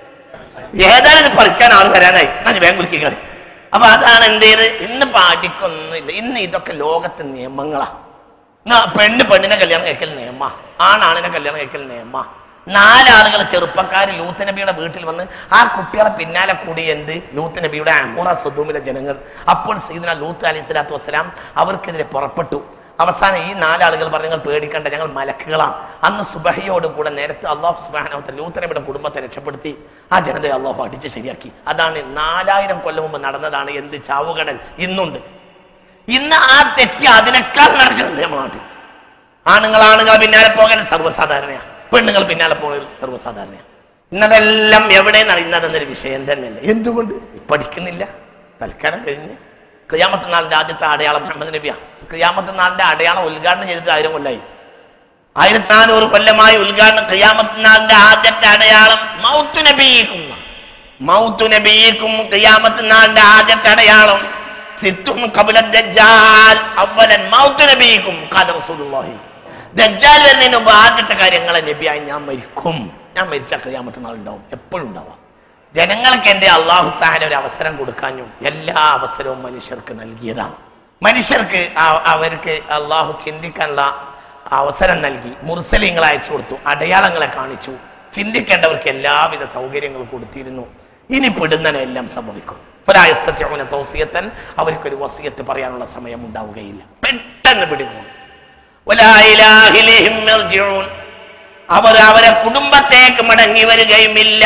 ഏതായാലും ഇത് പറിക്കാൻ ആൾ വരാനായി എന്നാ വേഗം കുലിക്കി കളി അപ്പൊ അതാണ് എന്ത് ചെയ്ത് ഇന്ന് പാടിക്കൊന്നുമില്ല ഇന്ന് ഇതൊക്കെ ലോകത്തെ നിയമങ്ങളാ എന്നാ പെണ്ണ് പെണ്ണിനെ കല്യാണം കഴിക്കൽ നിയമ ആണാണിനെ കല്യാണം കഴിക്കൽ നിയമ നാലാളുകൾ ചെറുപ്പക്കാർ ലൂത്ത് നബിയുടെ വീട്ടിൽ വന്ന് ആ കുട്ടികളെ പിന്നാലെ കൂടി എന്ത് ലൂത്ത് നബിയുടെ അമൂറ സ്വദൂമിലെ ജനങ്ങൾ അപ്പോൾ സീദന ലൂത്ത് അലി സ്വലാത്തു വസ്സലാം അവർക്കെതിരെ പുറപ്പെട്ടു അവസാനം ഈ നാലാളുകൾ പറഞ്ഞു ഞങ്ങൾ പേടിക്കണ്ട ഞങ്ങൾ മലക്കുകളാണ് അന്ന് സുബഹയോട് കൂടെ നേരത്തെ അള്ളാഹു സുബാനവത്തെ ലൂത്ത് നബിയുടെ കുടുംബത്തെ രക്ഷപ്പെടുത്തി ആ ജനതയെ അള്ളാഹു അടിച്ച് ശരിയാക്കി അതാണ് നാലായിരം കൊല്ലം മുമ്പ് നടന്നതാണ് എന്ത് ചാവുകടൽ ഇന്നുണ്ട് ഇന്ന് ആ തെറ്റ് അതിനേക്കാൾ നടക്കുന്നുണ്ട് നമ്മുടെ നാട്ടിൽ ആണുങ്ങൾ ആണുങ്ങൾ പിന്നാലെ പോകാൻ സർവ്വസാധാരണയാണ് പെണ്ണുങ്ങൾ പിന്നാലെ പോകൽ സർവ്വസാധാരണയാണ് ഇന്നതെല്ലാം എവിടെയെന്നാണ് ഇന്നതെന്നൊരു വിഷയം തന്നെയല്ല എന്തുകൊണ്ട് പഠിക്കുന്നില്ല തൽക്കാലം കഴിഞ്ഞ് ക്രിയാമത്ത് നാളിന്റെ ആദ്യത്തെ അടയാളം മുഹമ്മദ് നബിയ ക്രിയാമത്ത് നാളിന്റെ അടയാളം ഉദ്ഘാടനം ചെയ്തിട്ട് ആയിരം കൊല്ലായി ആയിരത്തി നാനൂറ് കൊല്ലമായി ഉദ്ഘാടനം ക്രിയാമത്ത് നാളിന്റെ ആദ്യത്തെ അടയാളം മൗത്തു നബിയിക്കും മൗത്തു നബിയിക്കും ക്രിയാമത്ത് നാളിന്റെ ആദ്യത്തെ അടയാളം സിത്തും കബുല ദജ്ജാൽ അവലൻ മൗത്തു നബിയിക്കും ഖാല റസൂലുള്ളാഹി ദജ്ജാൽ വരുന്നതിന് മുമ്പ് ആദ്യത്തെ കാര്യങ്ങളെ നബിയായി ഞാൻ മരിക്കും ഞാൻ മരിച്ച ക്രിയാമത്ത് നാളുണ്ടാവും എപ്പോഴും ഉണ്ടാവാം ജനങ്ങൾക്ക് എന്റെ അള്ളാഹു സാഹന ഒരു അവസരം കൊടുക്കാഞ്ഞു എല്ലാ അവസരവും മനുഷ്യർക്ക് നൽകിയതാണ് മനുഷ്യർക്ക് ആ- അവർക്ക് അള്ളാഹു ചിന്തിക്കാനുള്ള അവസരം നൽകി മുർസലിങ്ങൾ അയച്ചു കൊടുത്തു അടയാളങ്ങളെ കാണിച്ചു ചിന്തിക്കേണ്ടവർക്ക് എല്ലാവിധ സൗകര്യങ്ങളും കൊടുത്തിരുന്നു ഇനി പെടുന്നതിനെല്ലാം സംഭവിക്കും ഫലായസ്തത്യൗന തൗസിയത്തൻ അവർക്കൊരു വസിയത്ത് പറയാനുള്ള സമയം ഉണ്ടാവുകയില്ല പെട്ടെന്ന് പിടികൂടും വലാ ഇലാഹ ഇലൈഹിം യർജിഊൻ. അവർ അവരെ കുടുംബത്തേക്ക് മടങ്ങി വരികയുമില്ല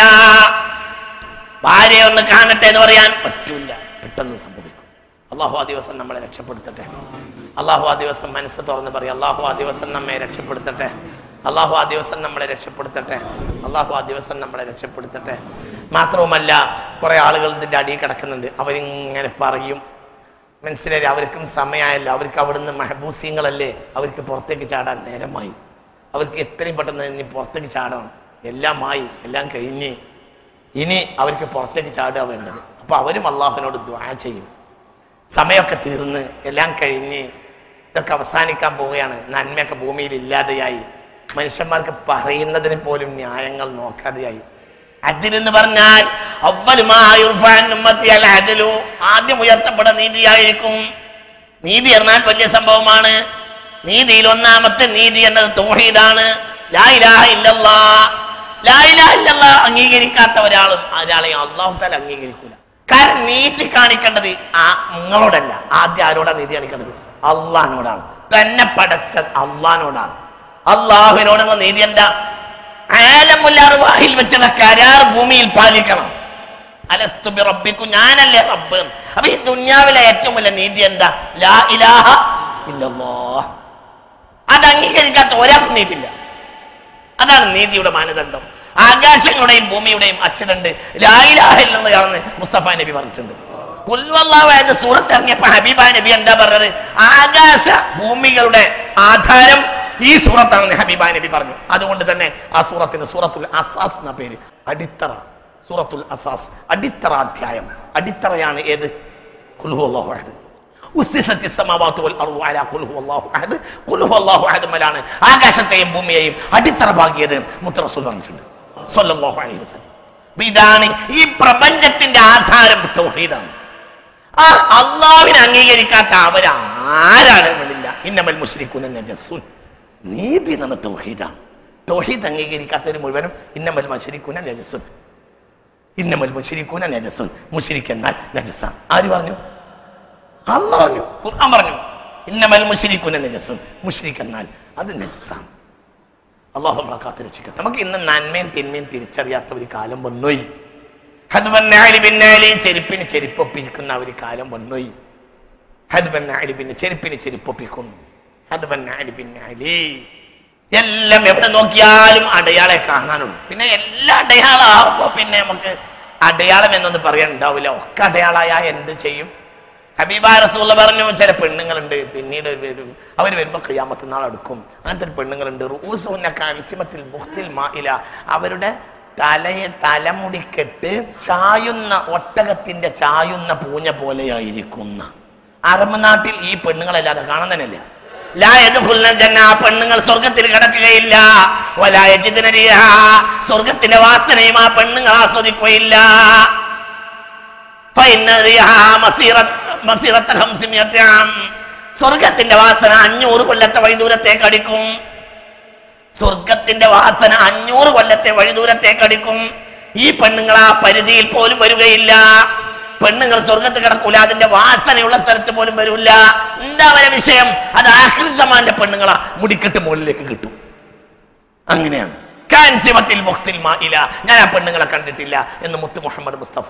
ഭാര്യയെ ഒന്ന് കാണട്ടെ എന്ന് പറയാൻ പറ്റൂല പെട്ടെന്ന് സംഭവിക്കും അള്ളാഹു ആ ദിവസം നമ്മളെ രക്ഷപ്പെടുത്തട്ടെ അള്ളാഹു ആ ദിവസം മനസ്സ് തുറന്ന് പറയും അള്ളാഹു ആ ദിവസം നമ്മെ രക്ഷപ്പെടുത്തട്ടെ അള്ളാഹു ആ ദിവസം നമ്മളെ രക്ഷപ്പെടുത്തട്ടെ അള്ളാഹു ആ ദിവസം നമ്മളെ രക്ഷപ്പെടുത്തട്ടെ മാത്രവുമല്ല കുറെ ആളുകൾ ഇതിന്റെ അടിയിൽ കിടക്കുന്നുണ്ട് അവരിങ്ങനെ പറയും മനസ്സിലായി അവർക്കും സമയമായല്ലോ അവർക്ക് അവിടുന്ന് മഹബൂസിയങ്ങളല്ലേ അവർക്ക് പുറത്തേക്ക് ചാടാൻ നേരമായി അവർക്ക് എത്രയും പെട്ടെന്ന് ഇനി പുറത്തേക്ക് ചാടണം എല്ലാമായി എല്ലാം കഴിഞ്ഞ് ഇനി അവർക്ക് പുറത്തേക്ക് ചാടുക വേണ്ടത് അപ്പൊ അവരും അള്ളാഹുവിനോട് ദ്വാ ചെയ്യും സമയമൊക്കെ തീർന്ന് എല്ലാം കഴിഞ്ഞ് ഇതൊക്കെ അവസാനിക്കാൻ പോവുകയാണ് നന്മയൊക്കെ ഭൂമിയിൽ ഇല്ലാതെയായി മനുഷ്യന്മാർക്ക് പറയുന്നതിന് പോലും ന്യായങ്ങൾ നോക്കാതെയായി അതിലെന്ന് പറഞ്ഞാൽ അവ്വലുമായി ഉർഫാൻ ഉമ്മത്തി അൽ അദലു. ആദ്യം ഉയർത്തപ്പെട്ട നീതിയായിരിക്കും നീതി എന്നാൽ വലിയ സംഭവമാണ് നീതിയിൽ ഒന്നാമത്തെ നീതി എന്നത് തൗഹീദാണ് ലാ ഇലാഹ ഇല്ലല്ലാ ലാ ഇലാഹ ഇല്ലല്ലാ അംഗീകരിക്കാത്ത ഒരാളും ഒരാളെയും അള്ളാഹു താല അംഗീകരിക്കൂല കാരണം നീതി കാണിക്കേണ്ടത് ആ നിങ്ങളോടല്ല ആദ്യം ആരോടാ നീതി കാണിക്കേണ്ടത് അള്ളഹാനോടാണ് തന്നെ പടച്ച അള്ളഹാനോടാണ് അള്ളാഹുവിനോടുള്ള നീതി എന്താ ആലമുല്ലാറുവാഹിൽ വെച്ചുള്ള കരാർ ഭൂമിയിൽ പാലിക്കണം അലസ്തു ബി റബ്ബിക്കും ഞാനല്ലേ റബ്ബ് അപ്പൊ ഈ ദുന്യാവിലെ ഏറ്റവും വലിയ നീതി എന്താ ലാ ഇലാഹ ഇല്ലല്ലാഹ് അത് അംഗീകരിക്കാത്ത ഒരാൾക്കും നീതിയില്ല അതാണ് നീതിയുടെ മാനദണ്ഡം ആകാശങ്ങളുടെയും ഭൂമിയുടെയും അച്ഛനുണ്ട് ലായിലാഹില്ലെന്ന് മുസ്തഫ നബി പറഞ്ഞിട്ടുണ്ട് കുൽവല്ലാവായത് സൂറത്ത് ഇറങ്ങിയപ്പോ ഹബീബ നബി എന്താ പറഞ്ഞത് ആകാശ ഭൂമികളുടെ ആധാരം ഈ സൂറത്താണെന്ന് ഹബീബ നബി പറഞ്ഞു അതുകൊണ്ട് തന്നെ ആ സൂറത്തിന് സൂറത്തുൽ അസാസ് എന്ന പേര് അടിത്തറ സൂറത്തുൽ അസാസ് അടിത്തറ അധ്യായം അടിത്തറയാണ് ഏത് കുൽഹു അല്ലാഹു അഹദ് ഉസ്സിസത്തി സമാവാത്തു വൽ അർളു അലാ ഖുൽ ഹുവല്ലാഹു അഹദ് ഖുൽ ഹുവല്ലാഹു അഹദ് മലാണ് ആകാശത്തെയും ഭൂമിയെയും അടിത്തറ പാകിയത് മുത്തറസൂൽ പറഞ്ഞിട്ടുണ്ട് സ്വല്ലല്ലാഹു അലൈഹി വസല്ലം അപ്പൊ ഇതാണ് ഈ പ്രപഞ്ചത്തിന്റെ ആധാരം തൗഹീദാണ് ആ അള്ളാഹുവിനെ അംഗീകരിക്കാത്ത അവരാരാണെന്നില്ല ഇന്നമൽ മുസ്ലിക്കുന നജസ്സുൻ നീതി നമ്മ തൗഹീദാണ് തൗഹീദ് അംഗീകരിക്കാത്തവർ മുഴുവനും ഇന്നമൽ മഷരിക്കുന നജസ്സുൻ ഇന്നമൽ മുഷിരിക്കൂന നജസുൻ മുഷിരിക്ക് എന്നാൽ നജസാണ് ആര് പറഞ്ഞു അല്ല പറഞ്ഞു ഖുർആൻ പറഞ്ഞു ഇന്നമൽ മുഷിരിക്കൂന നജസുൻ മുഷിരിക്ക് എന്നാൽ അത് നജസാണ് അള്ളാഹു നമ്മളെ കാത്ത് രക്ഷിക്കട്ടെ നമുക്ക് ഇന്ന് നന്മയും തിന്മയും തിരിച്ചറിയാത്ത ഒരു കാലം വന്നോയി ഹദ്ബന്നാലി പിന്നാലി ചെരുപ്പിന് ചെരുപ്പൊപ്പിക്കുന്ന ഒരു കാലം വന്നോയി ഹദ്ബന്നാലി പിന്നെ ചെരുപ്പിന് ചെരുപ്പൊപ്പിക്കുന്നു ഹദ്ബന്നാലി പിന്നാലി എല്ലാം എവിടെ നോക്കിയാലും അടയാളെ കാണാനുള്ളൂ പിന്നെ എല്ലാ അടയാളമാകുമ്പോ പിന്നെ നമുക്ക് അടയാളം എന്നൊന്നും പറയാൻ ഉണ്ടാവില്ല ഒക്കെ അടയാളായ എന്ത് ചെയ്യും ഹബീബ റസൂള്ള പറഞ്ഞു ചില പെണ്ണുങ്ങളുണ്ട് പിന്നീട് വരും അവർ വരുമ്പോൾ ഖിയാമത്ത് നാൾ അടുക്കും അങ്ങനത്തെ ഒരു പെണ്ണുങ്ങളുണ്ട് റൂസുന്ന കാൻസിമത്തിൽ മുഖത്തിൽ മായില അവരുടെ തലയെ തലമുടിക്കെട്ട് ചായുന്ന ഒട്ടകത്തിന്റെ ചായുന്ന പൂഞ്ഞ പോലെയായിരിക്കുന്ന അറബ് നാട്ടിൽ ഈ പെണ്ണുങ്ങളല്ലാതെ കാണുന്നതന്നെയല്ല ലാ യദ്ഖുൽന ജന്ന ആ പെണ്ണുങ്ങൾ സ്വർഗത്തിൽ കിടക്കുകയില്ല വലാ യജിദ്ന റിഹ സ്വർഗത്തിന്റെ വാസനയും ആ പെണ്ണുങ്ങൾ ആസ്വദിക്കുകയില്ല ഫഇന്ന റിഹ മസീറത്ത് മസീറത്ത് ഖംസിമിയത്തി ആം. സ്വർഗത്തിന്റെ വാസന അഞ്ഞൂറ് കൊല്ലത്തെ വഴിദൂരത്തേക്ക് അടിക്കും സ്വർഗത്തിന്റെ വാസന അഞ്ഞൂറ് കൊല്ലത്തെ വഴിദൂരത്തേക്ക് അടിക്കും ഈ പെണ്ണുങ്ങൾ ആ പരിധിയിൽ പോലും വരികയില്ല പെണ്ണുങ്ങൾ സ്വർഗത്ത് കിടക്കൂല അതിന്റെ വാസനയുള്ള സ്ഥലത്ത് പോലും വരില്ല എന്താ വരെ വിഷയം അത് ആഹ്രിസമാന്റെ പെണ്ണുങ്ങളാ മുടിക്കെട്ട് മുകളിലേക്ക് കിട്ടും അങ്ങനെയാണ് കാൻസിമത്തിൽ മുഖത്തിൽ മായില ഞാൻ ആ പെണ്ണുങ്ങളെ കണ്ടിട്ടില്ല എന്ന് മുത്ത് മുഹമ്മദ് മുസ്തഫ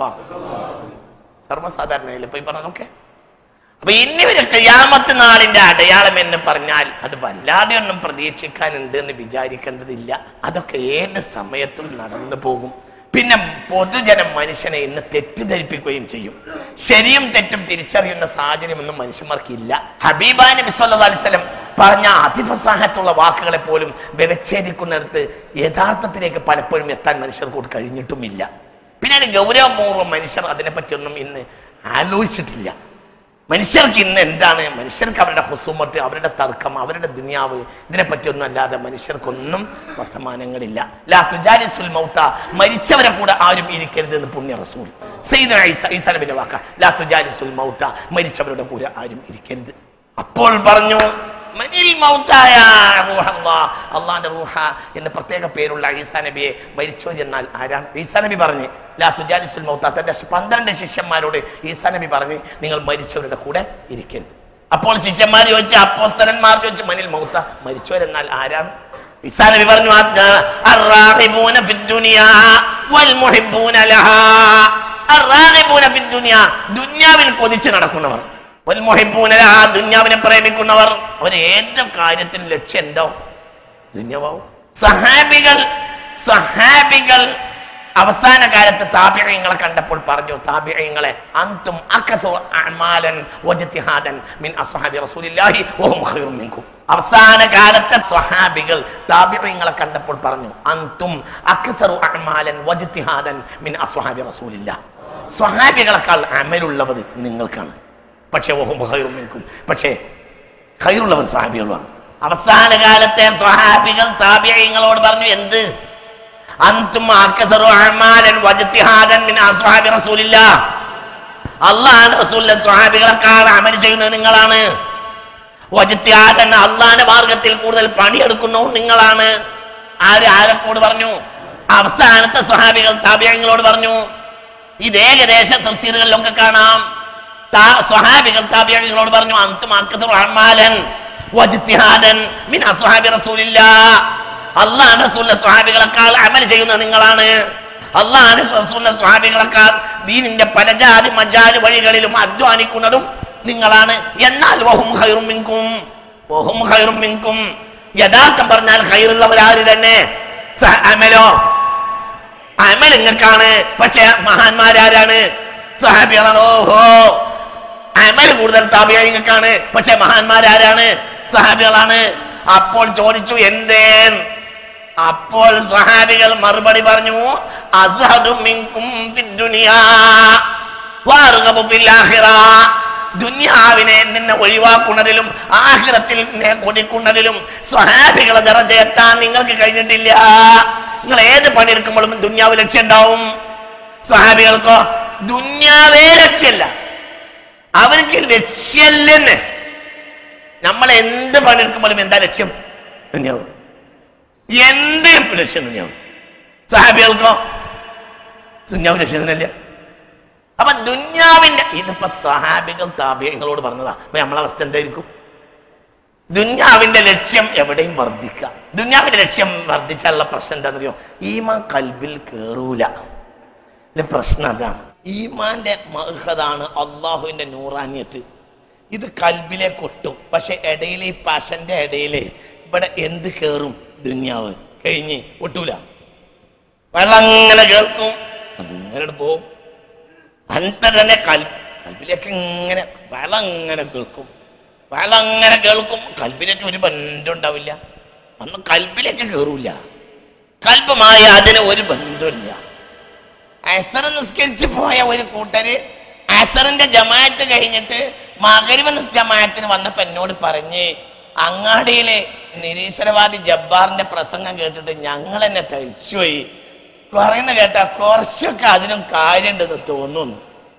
സർവ്വസാധാരണയല്ലേ പോയി പറഞ്ഞൊക്കെ അപ്പൊ ഇനി ഒരു കയ്യാമത്ത് നാളിന്റെ അടയാളം എന്ന് പറഞ്ഞാൽ അത് വല്ലാതെ ഒന്നും പ്രതീക്ഷിക്കാനുണ്ട് എന്ന് വിചാരിക്കേണ്ടതില്ല അതൊക്കെ ഏത് സമയത്തും നടന്നു പോകും പിന്നെ പൊതുജനം മനുഷ്യനെ ഇന്ന് തെറ്റിദ്ധരിപ്പിക്കുകയും ചെയ്യും ശരിയും തെറ്റും തിരിച്ചറിയുന്ന സാഹചര്യമൊന്നും മനുഷ്യന്മാർക്കില്ല ഹബീബാ നബി സല്ലല്ലാഹു അലൈഹി വസല്ലം പറഞ്ഞ അതിഫസാഹത്തുള്ള വാക്കുകളെ പോലും വ്യവച്ഛേദിക്കുന്നിടത്ത് യഥാർത്ഥത്തിലേക്ക് പലപ്പോഴും എത്താൻ മനുഷ്യർക്ക് കഴിഞ്ഞിട്ടുമില്ല പിന്നെ അതിന് ഗൗരവപൂർവ്വം മനുഷ്യർ അതിനെപ്പറ്റിയൊന്നും ഇന്ന് ആലോചിച്ചിട്ടില്ല മനുഷ്യർക്ക് ഇന്ന് എന്താണ് മനുഷ്യർക്ക് അവരുടെ ഹുസുമത്ത് അവരുടെ തർക്കം അവരുടെ ദുനിയാവ് ഇതിനെപ്പറ്റിയൊന്നും അല്ലാതെ മനുഷ്യർക്കൊന്നും വർത്തമാനങ്ങളില്ല ലാ തുജാലിസുൽ മൗത്ത മരിച്ചവരെ കൂടെ ആരും ഇരിക്കരുത് എന്ന് പുണ്യ റസൂൽ സയ്യിദുന ഈസ ഈസ നബിന്റെ വാക്ക ലാ തുജാലിസുൽ മൗത്ത മരിച്ചവരുടെ കൂടെ ആരും ഇരിക്കരുത് അപ്പോൾ പറഞ്ഞു മനിൽ മൗത്തായ റൂഹല്ലാ അള്ളാന്റെ റൂഹ എന്ന പ്രത്യേക പേരുള്ള ഈസാ നബിയെ മരിച്ചോ എന്നാൽ ആരാണ് ഈസാ നബി പറഞ്ഞ് ലാ തുജാലിസുൽ മൗത്ത തന്റെ പന്ത്രണ്ട് ശിഷ്യന്മാരോട് ഈസാ നബി പറഞ്ഞ് നിങ്ങൾ മരിച്ചവരുടെ കൂടെ ഇരിക്കരുത് അപ്പോൾ ശിഷ്യന്മാർ ചോദിച്ചു അപ്പോസ്തലന്മാർ ചോദിച്ചു മനിൽ മൗത്ത മരിച്ചവരെന്നാൽ ആരാണ് ഈസാ നബി പറഞ്ഞു "അദ്ദ- അർറാഹിബൂന ഫിദ്ദുനിയാ വൽ മുഹിബ്ബൂന ലഹാ അർറാഹിബൂന ഫിദ്ദുനിയാ ദുനിയാവിൽ കൊതിച്ച് നടക്കുന്നവർ വൽ മുഹിബ്ബൂന ലഹാ ദുനിയാവിനെ പ്രേമിക്കുന്നവർ അവർ ഏത് കാര്യത്തിന് ലക്ഷ്യം എന്തോ ദുന്യവാവും സഹാബികൾ സഹാബികൾ അവസാന കാലത്ത് താപിഴയങ്ങളെ കണ്ടപ്പോൾ പറഞ്ഞു താപിഴയങ്ങളെ അന്തും അക്കഥു അഅമാലൻ വജ്തിഹാദൻ മിൻ അസ്ഹാബി റസൂലില്ലാഹി വഹും ഖൈറും മിൻകും അവസാന കാലത്തെ സ്വഹാബികൾ താപിഴയങ്ങളെ കണ്ടപ്പോൾ പറഞ്ഞു അന്തും അക്സറു അഅമാലൻ വജ്തിഹാദൻ മിൻ അസ്ഹാബി റസൂലില്ലാ സ്വഹാബികളെക്കാൾ അമലുള്ളവർ നിങ്ങൾക്കാണ് പക്ഷേ വഹും ഖൈറും മിൻകും പക്ഷേ ഖൈറുള്ളവർ സ്വഹാബികളാണ് അവസാന കാലത്തെ സ്വഹാബികൾ താപിയങ്ങളോട് പറഞ്ഞു എന്ത് അന്തും അക്തറു അഅമാലൻ വജ്തിഹാദൻ മിൻ അസ്ഹാബി റസൂലില്ലാ അള്ളാഹുവിന്റെ റസൂലിന്റെ സ്വഹാബികളെക്കാൾ അമൽ ചെയ്യുന്നത് നിങ്ങളാണ് വജ്തിഹാദൻ അള്ളാഹിന്റെ മാർഗത്തിൽ കൂടുതൽ പണിയെടുക്കുന്നതും നിങ്ങളാണ് ആര് ആരെക്കോട് പറഞ്ഞു അവസാനത്തെ സ്വഹാബികൾ താപിയങ്ങളോട് പറഞ്ഞു ഇത് ഏകദേശ തഫ്സീറുകളിലൊക്കെ കാണാം താ- സ്വഹാബികൾ താപിയങ്ങളോട് പറഞ്ഞു അന്തും അക്തറു അഅമാലൻ വജ്തിഹാദൻ മിൻ അസ്ഹാബി റസൂലില്ലാ അള്ളാഹ് റസൂലിന്റെ സ്വഹാബികളെക്കാൾ അമൽ ചെയ്യുന്ന നിങ്ങളാണ് അള്ളാഹ് റസൂലിന്റെ സ്വഹാബികളെക്കാൾ ദീനിന്റെ പല ജാതി മജാതി വഴികളിലും അധ്വാനിക്കുന്നതും നിങ്ങളാണ് എന്നാൽ വഹും ഖൈറും മിൻകും വഹും ഖൈറും മിൻകും യഥാർത്ഥം പറഞ്ഞാൽ ഖൈറുള്ളവരാര് തന്നെ സ- അമലോ അമൽ നിങ്ങൾക്കാണ് പക്ഷെ മഹാന്മാരാരാണ് സഹാബികളാണ് ഓഹോ അമൽ കൂടുതൽ താപിയായിങ്ങൾക്കാണ് പക്ഷെ മഹാന്മാരാരാണ് സഹാബികളാണ് അപ്പോൾ ചോദിച്ചു എന്തേ അപ്പോൾ സഹാബികൾ മറുപടി പറഞ്ഞു അസ്ഹദു മിൻകും ഫിദ്ദുനിയാ വാർഗബു ഫിൽ ആഖിറ ദുനിയാവിനെ നിന്നെ ഒഴിവാക്കുന്നതിലും ആഖിറത്തിൽ നിന്നെ കൊടിക്കുന്നതിലും സ്വഹാബികളെ ദറജയെത്താൻ നിങ്ങൾക്ക് കഴിഞ്ഞിട്ടില്ല നിങ്ങൾ ഏത് പണിയെടുക്കുമ്പോഴും ദുന്യാവ് ലക്ഷ്യം ഉണ്ടാവും സ്വഹാബികൾക്കോ ദുന്യാവേ ലക്ഷ്യമല്ല അവർക്ക് ലക്ഷ്യമല്ലെന്ന് നമ്മൾ എന്ത് പണിയെടുക്കുമ്പോഴും എന്താ ലക്ഷ്യം ദുന്യാവ് എന്ത് ലക്ഷ്യം ദുന്യാവ് സഹാബികൾക്കോ ദുന്യാവ് ലക്ഷ്യത്തിനല്ല അപ്പൊ ദുന്യാവിന്റെ ഇതിപ്പോ സഹാബികൾ താപ്യങ്ങളോട് പറഞ്ഞതാ അപ്പൊ നമ്മളെ അവസ്ഥ എന്തായിരിക്കും ദുന്യാവിന്റെ ലക്ഷ്യം എവിടെയും വർദ്ധിക്കാം ദുന്യാവിന്റെ ലക്ഷ്യം വർദ്ധിച്ചാലുള്ള പ്രശ്നം എന്താണെന്നറിയോ ഈമാൻ കൽബിൽ കേറൂല ഇതിന്റെ പ്രശ്നം അതാണ് ഈമാന്റെ മഹതാണ് അള്ളാഹുവിന്റെ നൂറാന്യത്ത് ഇത് കൽബിലെ കൊട്ടും പക്ഷെ ഇടയിലെ ഈ പശന്റെ ഇടയില് ഇവിടെ എന്ത് കേറും ദുന്യാവ് കഴിഞ്ഞ് ഒട്ടൂല വെള്ളം അങ്ങനെ കേൾക്കും അങ്ങനെ പോവും അന്ത തന്നെ കൽ കൽബിലേക്ക് ഇങ്ങനെ വെള്ളം അങ്ങനെ കേൾക്കും വെള്ളം അങ്ങനെ കേൾക്കും കൽബിലേക്ക് ഒരു ബന്ധം ഉണ്ടാവില്ല അന്ന് കൽബിലേക്ക് കയറൂല കൽബമായി അതിന് ഒരു ബന്ധമില്ല അസർ നിസ്കരിച്ച് പോയ ഒരു കൂട്ടര് അസറിന്റെ ജമാഅത്ത് കഴിഞ്ഞിട്ട് മകരിവ് നിസ് ജമാഅത്തിന് വന്നപ്പോ എന്നോട് പറഞ്ഞ് അങ്ങാടിയിലെ നിരീശ്വരവാദി ജബ്ബാറിന്റെ പ്രസംഗം കേട്ടിട്ട് ഞങ്ങൾ എന്നെ തരിച്ചുപോയി പറയുന്ന കേട്ടാ കുറച്ചൊക്കെ അതിനും കാര്യമുണ്ടെന്ന് തോന്നുന്നു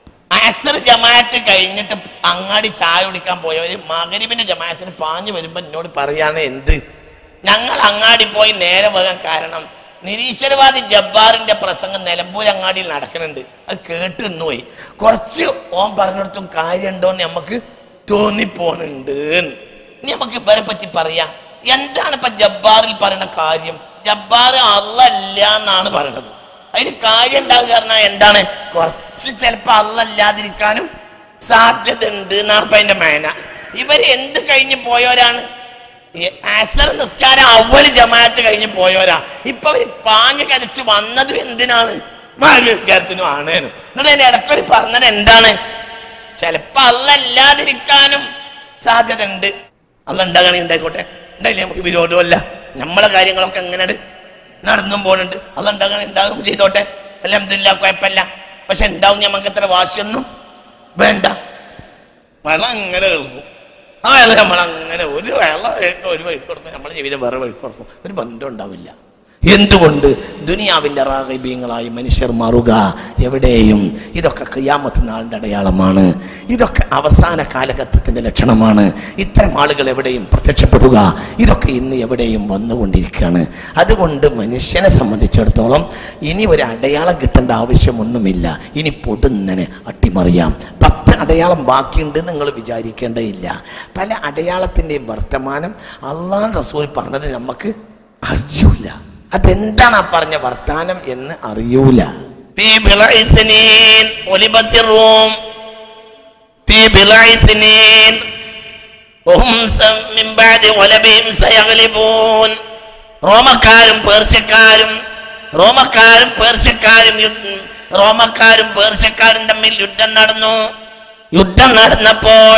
അസർ ജമാഅത്ത് കഴിഞ്ഞിട്ട് അങ്ങാടി ചായ കുടിക്കാൻ പോയവര് മകരിബിന്റെ ജമാഅത്തിന് പാഞ്ഞു വരുമ്പോ എന്നോട് പറയാണ് എന്ത് ഞങ്ങൾ അങ്ങാടി പോയി നേരെ പോകാൻ കാരണം നിരീശ്വരവാദി ജബ്ബാറിന്റെ പ്രസംഗം നിലമ്പൂർ അങ്ങാടിയിൽ നടക്കുന്നുണ്ട് അത് കേട്ട് നിന്നുപോയി കുറച്ച് ഓൻ പറഞ്ഞിടത്തും കാര്യമുണ്ടോ എന്ന് നമുക്ക് തോന്നിപ്പോണുണ്ട് ഇനി നമുക്ക് ഇവരെ പറ്റി പറയാം എന്താണ് ഇപ്പൊ ജബ്ബാറിൽ പറയുന്ന കാര്യം ജബ്ബാർ അല്ലല്ല എന്നാണ് പറയണത് അതിന് കാര്യം ഉണ്ടാവുക കാരണം എന്താണ് കുറച്ച് ചിലപ്പോ അല്ലല്ലാതിരിക്കാനും സാധ്യത ഉണ്ട് എന്നാണ് ഇപ്പൊ അതിന്റെ മേന ഇവര് എന്ത് കഴിഞ്ഞ് പോയവരാണ് ഈ അസർ നിസ്കാരം അവല് ജമാഅത്ത് കഴിഞ്ഞ് പോയവരാ ഇപ്പൊ അവര് പാഞ്ഞ് കരച്ച് വന്നതും എന്തിനാണ് മാലി നിസ്കാരത്തിനും ആണ് എന്നിട്ട് അതിന്റെ ഇടയ്ക്കൊരു പറഞ്ഞത് എന്താണ് ചിലപ്പോ അല്ലല്ലാതിരിക്കാനും സാധ്യത ഉണ്ട് അല്ല ഉണ്ടാകണമെങ്കിൽ ഉണ്ടായിക്കോട്ടെ ഉണ്ടായില്ലേ നമുക്ക് വിരോധമല്ല നമ്മളെ കാര്യങ്ങളൊക്കെ എങ്ങനെ നടന്നും പോകുന്നുണ്ട് അത് ഉണ്ടാകണം ഉണ്ടാകും ചെയ്തോട്ടെ അലഹമില്ല കുഴപ്പമില്ല പക്ഷെ ഉണ്ടാവും നമുക്ക് അത്ര വാശിയൊന്നും വേണ്ട വെള്ളം അങ്ങനെ കേൾക്കും ആ വെള്ളം നമ്മൾ അങ്ങനെ ഒരു വെള്ളം ഒരു വഴി കൊടുക്കും നമ്മുടെ ജീവിതം വേറെ വഴി കൊടുക്കും ഒരു ബന്ധം ഉണ്ടാവില്ല എന്തുകൊണ്ട് ദുനിയാവിന്റെ റാഗിബീങ്ങളായി മനുഷ്യർ മാറുക എവിടെയും ഇതൊക്കെ കയ്യാമത്ത് നാളിന്റെ അടയാളമാണ് ഇതൊക്കെ അവസാന കാലഘട്ടത്തിന്റെ ലക്ഷണമാണ് ഇത്തരം ആളുകൾ എവിടെയും പ്രത്യക്ഷപ്പെടുക ഇതൊക്കെ ഇന്ന് എവിടെയും വന്നുകൊണ്ടിരിക്കുകയാണ് അതുകൊണ്ട് മനുഷ്യനെ സംബന്ധിച്ചിടത്തോളം ഇനി ഒരു അടയാളം കിട്ടേണ്ട ആവശ്യമൊന്നുമില്ല ഇനി പൊടുന്നനെ അട്ടിമറിയാം പത്ത് അടയാളം ബാക്കിയുണ്ട് നിങ്ങൾ വിചാരിക്കേണ്ടതില്ല പല അടയാളത്തിൻ്റെയും വർത്തമാനം അള്ളാൻ റസൂൽ പറഞ്ഞത് നമുക്ക് അറിയൂല അതെന്താണ് ആ പറഞ്ഞ വർത്താനം എന്ന് അറിയൂല في بضع سنين غلبت الروم في بضع سنين وهم س- من بعد غلبهم سيغلبون റോമക്കാരും പേർഷ്യക്കാരും റോമക്കാരും പേർഷ്യക്കാരും യുദ്ധ- റോമക്കാരും പേർഷ്യക്കാരും തമ്മിൽ യുദ്ധം നടന്നു യുദ്ധം നടന്നപ്പോൾ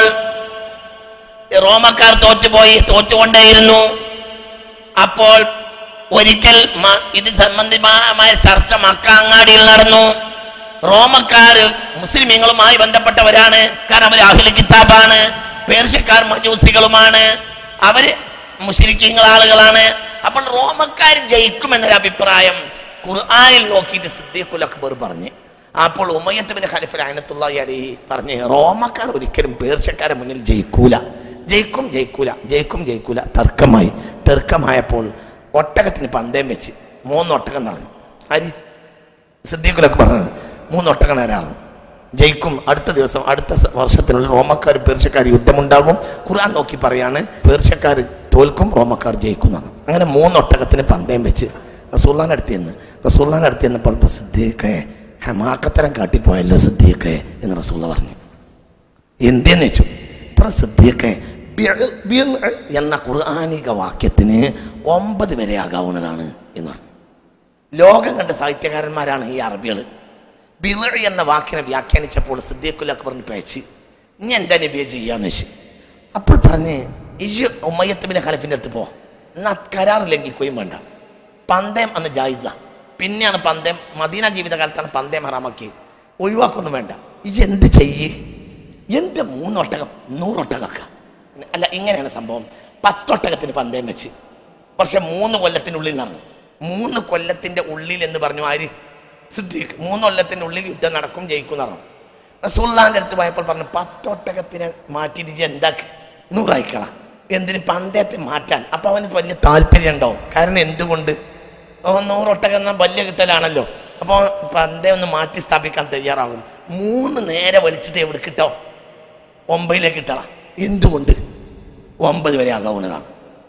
റോമക്കാർ തോറ്റുപോയി തോറ്റുകൊണ്ടേയിരുന്നു അപ്പോൾ ഒരിക്കൽ മ- ഇത് സംബന്ധമായ ചർച്ച മക്ക അങ്ങാടിയിൽ നടന്നു റോമക്കാർ മുസ്ലിമീങ്ങളുമായി ബന്ധപ്പെട്ടവരാണ് കാരണം അവർ അഹിൽ കിതാബാണ് പേർഷ്യക്കാർ മജൂസികളുമാണ് അവര് മുസ്ലിക്കീങ്ങൾ ആളുകളാണ് അപ്പോൾ റോമക്കാർ ജയിക്കുമെന്നൊരു അഭിപ്രായം ഖുർആനിൽ നോക്കിയിട്ട് സിദ്ദീഖുൽ അക്ബർ പറഞ്ഞു അപ്പോൾ ഉമയത്തുബിൻ ഖലിഫൽ അനത്തുള്ള അലി പറഞ്ഞ് റോമക്കാർ ഒരിക്കലും പേർഷ്യക്കാരെ മുന്നിൽ ജയിക്കൂല ജയിക്കും ജയിക്കൂല ജയിക്കും ജയിക്കൂല തർക്കമായി തർക്കമായപ്പോൾ ഒട്ടകത്തിന് പന്തയം വെച്ച് മൂന്ന് ഒട്ടകം നടന്നു ആര് സിദ്ദീഖുലൊക്കെ പറഞ്ഞത് മൂന്ന് ഒട്ടകം നേരാണ് ജയിക്കും അടുത്ത ദിവസം അടുത്ത സ- വർഷത്തിനുള്ളിൽ റോമക്കാരും പേർഷ്യക്കാരും യുദ്ധമുണ്ടാകും ഖുർആൻ നോക്കി പറയാണ് പേർഷ്യക്കാർ തോൽക്കും റോമക്കാർ ജയിക്കും എന്നാണ് അങ്ങനെ മൂന്ന് ഒട്ടകത്തിന് പന്തയം വെച്ച് റസൂള്ളാൻ അടുത്ത് ചെന്ന് റസൂള്ളാൻ അടുത്ത് ചെന്നപ്പോൾ സിദ്ദീഖെ ഹമാക്കത്തരം കാട്ടിപ്പോയല്ലോ സിദ്ദീഖെ എന്ന് റസൂള്ള പറഞ്ഞു എന്തെന്ന് വെച്ചു പ്രസിദ്ധിയൊക്കെ എന്ന ഖുർആാനിക വാക്യത്തിന് ഒമ്പത് വരെ ആകാവുന്നതാണ് എന്ന് പറഞ്ഞു ലോകം കണ്ട സാഹിത്യകാരന്മാരാണ് ഈ അറബികൾ ബിള എന്ന വാക്കിനെ വ്യാഖ്യാനിച്ചപ്പോൾ സിദ്ദീഖുൽ അക്ബറിന് പേച്ച് ഇനി എന്താ നബിയെ ചെയ്യാന്ന് വെച്ച് അപ്പോൾ പറഞ്ഞ് ഇജ് ഉമ്മയത്തുബിന്റെ ഖലഫിന്റെ അടുത്ത് പോ എന്നാ കരാർ ലംഘിക്കുകയും വേണ്ട പന്തയം അന്ന് ജായിസ പിന്നെയാണ് പന്തയം മദീന ജീവിതകാലത്താണ് പന്തയം ഹറാമാക്കി ഒഴിവാക്കൊന്നും വേണ്ട ഇജ് എന്ത് ചെയ്യ് എന്ത് മൂന്നൊട്ടകം നൂറൊട്ടകമൊക്കെ അല്ല ഇങ്ങനെയാണ് സംഭവം പത്തൊട്ടകത്തിന് പന്തയം വെച്ച് പക്ഷെ മൂന്ന് കൊല്ലത്തിനുള്ളിൽ നടന്നു മൂന്ന് കൊല്ലത്തിന്റെ ഉള്ളിൽ എന്ന് പറഞ്ഞു ആര് സിദ്ദീഖ് മൂന്ന് കൊല്ലത്തിന്റെ ഉള്ളിൽ യുദ്ധം നടക്കും ജയിക്കും എന്ന് പറഞ്ഞു റസൂള്ളാന്റെ അടുത്ത് പോയപ്പോൾ പറഞ്ഞു പത്തൊട്ടകത്തിനെ മാറ്റിയിട്ട് ഇജ്ജ് എന്താക്ക് നൂറായിക്കള എന്തിന് പന്തയത്തെ മാറ്റാൻ അപ്പൊ അവന് വലിയ താല്പര്യം ഉണ്ടാവും കാരണം എന്തുകൊണ്ട് ഓ നൂറൊട്ടകം എന്നാൽ വലിയ കിട്ടലാണല്ലോ അപ്പോൾ പന്തേ ഒന്ന് മാറ്റി സ്ഥാപിക്കാൻ തയ്യാറാകും മൂന്ന് നേരെ വലിച്ചിട്ട് എവിടെ കിട്ടോ ഒമ്പതിലേക്ക് ഇട്ടണം എന്തുകൊണ്ട് ഒമ്പത് വരെ ആകാവുന്നതാണ്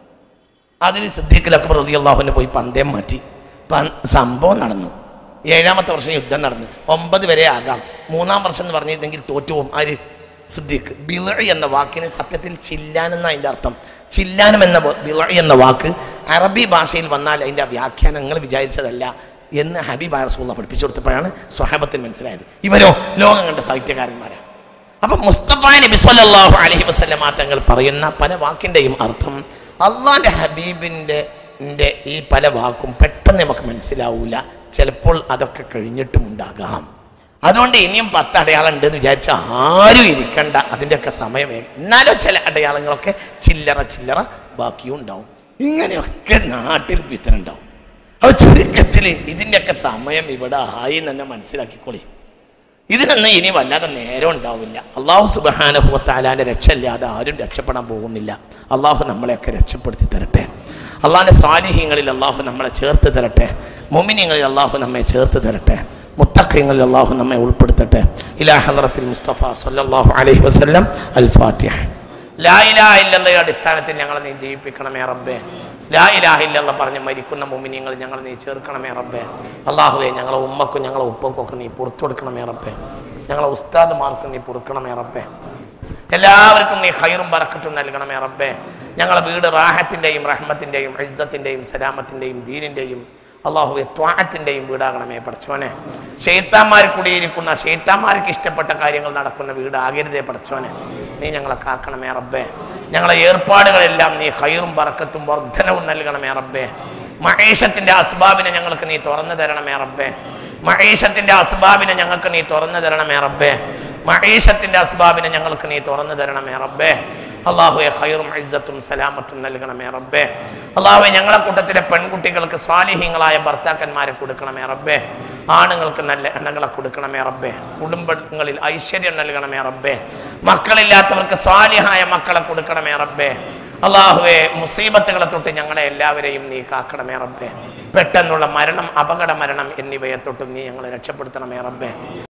അതിൽ സിദ്ദീഖ് അക്ബർ റലി അള്ളാഹുവിനെ പോയി പന്തയം മാറ്റി പ- സംഭവം നടന്നു ഏഴാമത്തെ വർഷം യുദ്ധം നടന്നു ഒമ്പത് വരെ ആകാം മൂന്നാം വർഷം എന്ന് പറഞ്ഞിരുന്നെങ്കിൽ തോറ്റുപോകും ആര് സിദ്ദീഖ് ബിള എന്ന വാക്കിന് സത്യത്തിൽ ചില്ലാൻ എന്ന അതിൻ്റെ അർത്ഥം ചില്ലാനം എന്ന വ- ബിള എന്ന വാക്ക് അറബി ഭാഷയിൽ വന്നാൽ അതിൻ്റെ വ്യാഖ്യാനങ്ങൾ വിചാരിച്ചതല്ല എന്ന് ഹബീബ് റസൂള്ള പഠിപ്പിച്ചു കൊടുത്തപ്പോഴാണ് സ്വഹാബത്തിന് മനസ്സിലായത് ഇവരോ ലോകം കണ്ട സാഹിത്യകാരന്മാരാണ് അപ്പൊ മുസ്തഫ നബി സല്ലല്ലാഹു അലൈഹി വസല്ലമ തങ്ങൾ പറയുന്ന പല വാക്കിൻ്റെയും അർത്ഥം അള്ളാന്റെ ഹബീബിൻ്റെ ന്റെ ഈ പല വാക്കും പെട്ടെന്ന് നമുക്ക് മനസ്സിലാവൂല ചിലപ്പോൾ അതൊക്കെ കഴിഞ്ഞിട്ടും ഉണ്ടാകാം അതുകൊണ്ട് ഇനിയും പത്ത് അടയാളം ഉണ്ട് എന്ന് വിചാരിച്ച ആരും ഇരിക്കണ്ട അതിൻ്റെയൊക്കെ സമയമേ എന്നാലോ ചില അടയാളങ്ങളൊക്കെ ചില്ലറ ചില്ലറ ബാക്കിയും ഉണ്ടാവും ഇങ്ങനെയൊക്കെ നാട്ടിൽ വിത്തനുണ്ടാവും അപ്പൊ ചുരുക്കത്തിൽ ഇതിൻ്റെയൊക്കെ സമയം ഇവിടെ ആയി എന്ന് തന്നെ മനസ്സിലാക്കിക്കോളി ഇതിനൊന്നും ഇനി വല്ലാതെ നേരം ഉണ്ടാവില്ല അള്ളാഹു സുബാനുഭവത്താലാൻ്റെ രക്ഷയില്ലാതെ ആരും രക്ഷപ്പെടാൻ പോകുന്നില്ല അള്ളാഹു നമ്മളെയൊക്കെ രക്ഷപ്പെടുത്തി തരട്ടെ അള്ളാഹിൻ്റെ സ്വാലിഹ്യങ്ങളിൽ അള്ളാഹു നമ്മളെ ചേർത്ത് തരട്ടെ മൊമിനിയങ്ങളിൽ അള്ളാഹു നമ്മെ ചേർത്ത് തരട്ടെ മുത്തക്കയങ്ങളിൽ അള്ളാഹു നമ്മെ ഉൾപ്പെടുത്തട്ടെ ഇലാ ഹദ്റത്തിൽ മുസ്തഫ സല്ലല്ലാഹു അലൈഹി വസല്ലം അൽ ഫാത്തിഹ ലാ ഇലാഹ ഇല്ലല്ലയുടെ അടിസ്ഥാനത്തിൽ ഞങ്ങളെ നീ ജീവിപ്പിക്കണമേ റബ്ബേ ലാ ഇലാഹ ഇല്ലല്ല പറഞ്ഞ് മരിക്കുന്ന മുമിനിയങ്ങൾ ഞങ്ങൾ നീ ചേർക്കണമേ റബ്ബേ അള്ളാഹുവേ ഞങ്ങളെ ഉമ്മക്കും ഞങ്ങളെ ഉപ്പക്കും ഒക്കെ നീ പുറത്തു കൊടുക്കണമേ റബ്ബേ ഞങ്ങളെ ഉസ്താദുമാർക്കും നീ പൊറുക്കണമേ റബ്ബേ എല്ലാവർക്കും നീ ഹൈറും ബറക്കത്തും നൽകണമേ റബ്ബേ ഞങ്ങളെ വീട് റാഹത്തിൻ്റെയും റഹ്മത്തിൻ്റെയും ഇജ്ജത്തിൻ്റെയും സലാമത്തിൻ്റെയും ദീനിൻ്റെയും അള്ളാഹുവെ ത്വാഹത്തിൻ്റെയും വീടാകണമേ പഠിച്ചോനെ ഷെയ്ത്താന്മാർ കുടിയിരിക്കുന്ന ഷെയ്ത്താന്മാർക്ക് ഇഷ്ടപ്പെട്ട കാര്യങ്ങൾ നടക്കുന്ന വീടാകരുതേ പഠിച്ചോനെ നീ ഞങ്ങളെ കാക്കണമേ റബ്ബേ ഞങ്ങളെ ഏർപ്പാടുകളെല്ലാം നീ ഹൈറും ബറക്കത്തും വർധനവും നൽകണമേ റബ്ബേ മഹേഷത്തിൻ്റെ അസ്ബാബിനെ ഞങ്ങൾക്ക് നീ തുറന്നു തരണമേ റബ്ബേ മഹേഷത്തിൻ്റെ അസ്ബാബിനെ ഞങ്ങൾക്ക് നീ തുറന്നു തരണമേ റബ്ബേ മഹേഷത്തിൻ്റെ അസ്ബാബിനെ ഞങ്ങൾക്ക് നീ തുറന്നു തരണമേ റബ്ബേ അള്ളാഹുയെ ഖൈറും ഇസ്സത്തും സലാമത്തും നൽകണമേ റബ്ബേ അള്ളാഹുവെ ഞങ്ങളെ കൂട്ടത്തിലെ പെൺകുട്ടികൾക്ക് സ്വാലിഹ്യങ്ങളായ ഭർത്താക്കന്മാരെ കൊടുക്കണമേ റബ്ബേ ആണുങ്ങൾക്ക് നല്ല എണ്ണകളെ കൊടുക്കണമേ റബ്ബേ കുടുംബങ്ങളിൽ ഐശ്വര്യം നൽകണമേ റബ്ബേ മക്കളില്ലാത്തവർക്ക് സ്വാലിഹായ മക്കളെ കൊടുക്കണമേ റബ്ബേ അള്ളാഹുവെ മുസീബത്തുകളെ തൊട്ട് ഞങ്ങളെ എല്ലാവരെയും നീ കാക്കണമേ റബ്ബേ പെട്ടെന്നുള്ള മരണം അപകട മരണം എന്നിവയെ തൊട്ടും നീ ഞങ്ങളെ രക്ഷപ്പെടുത്തണമേ റബ്ബേ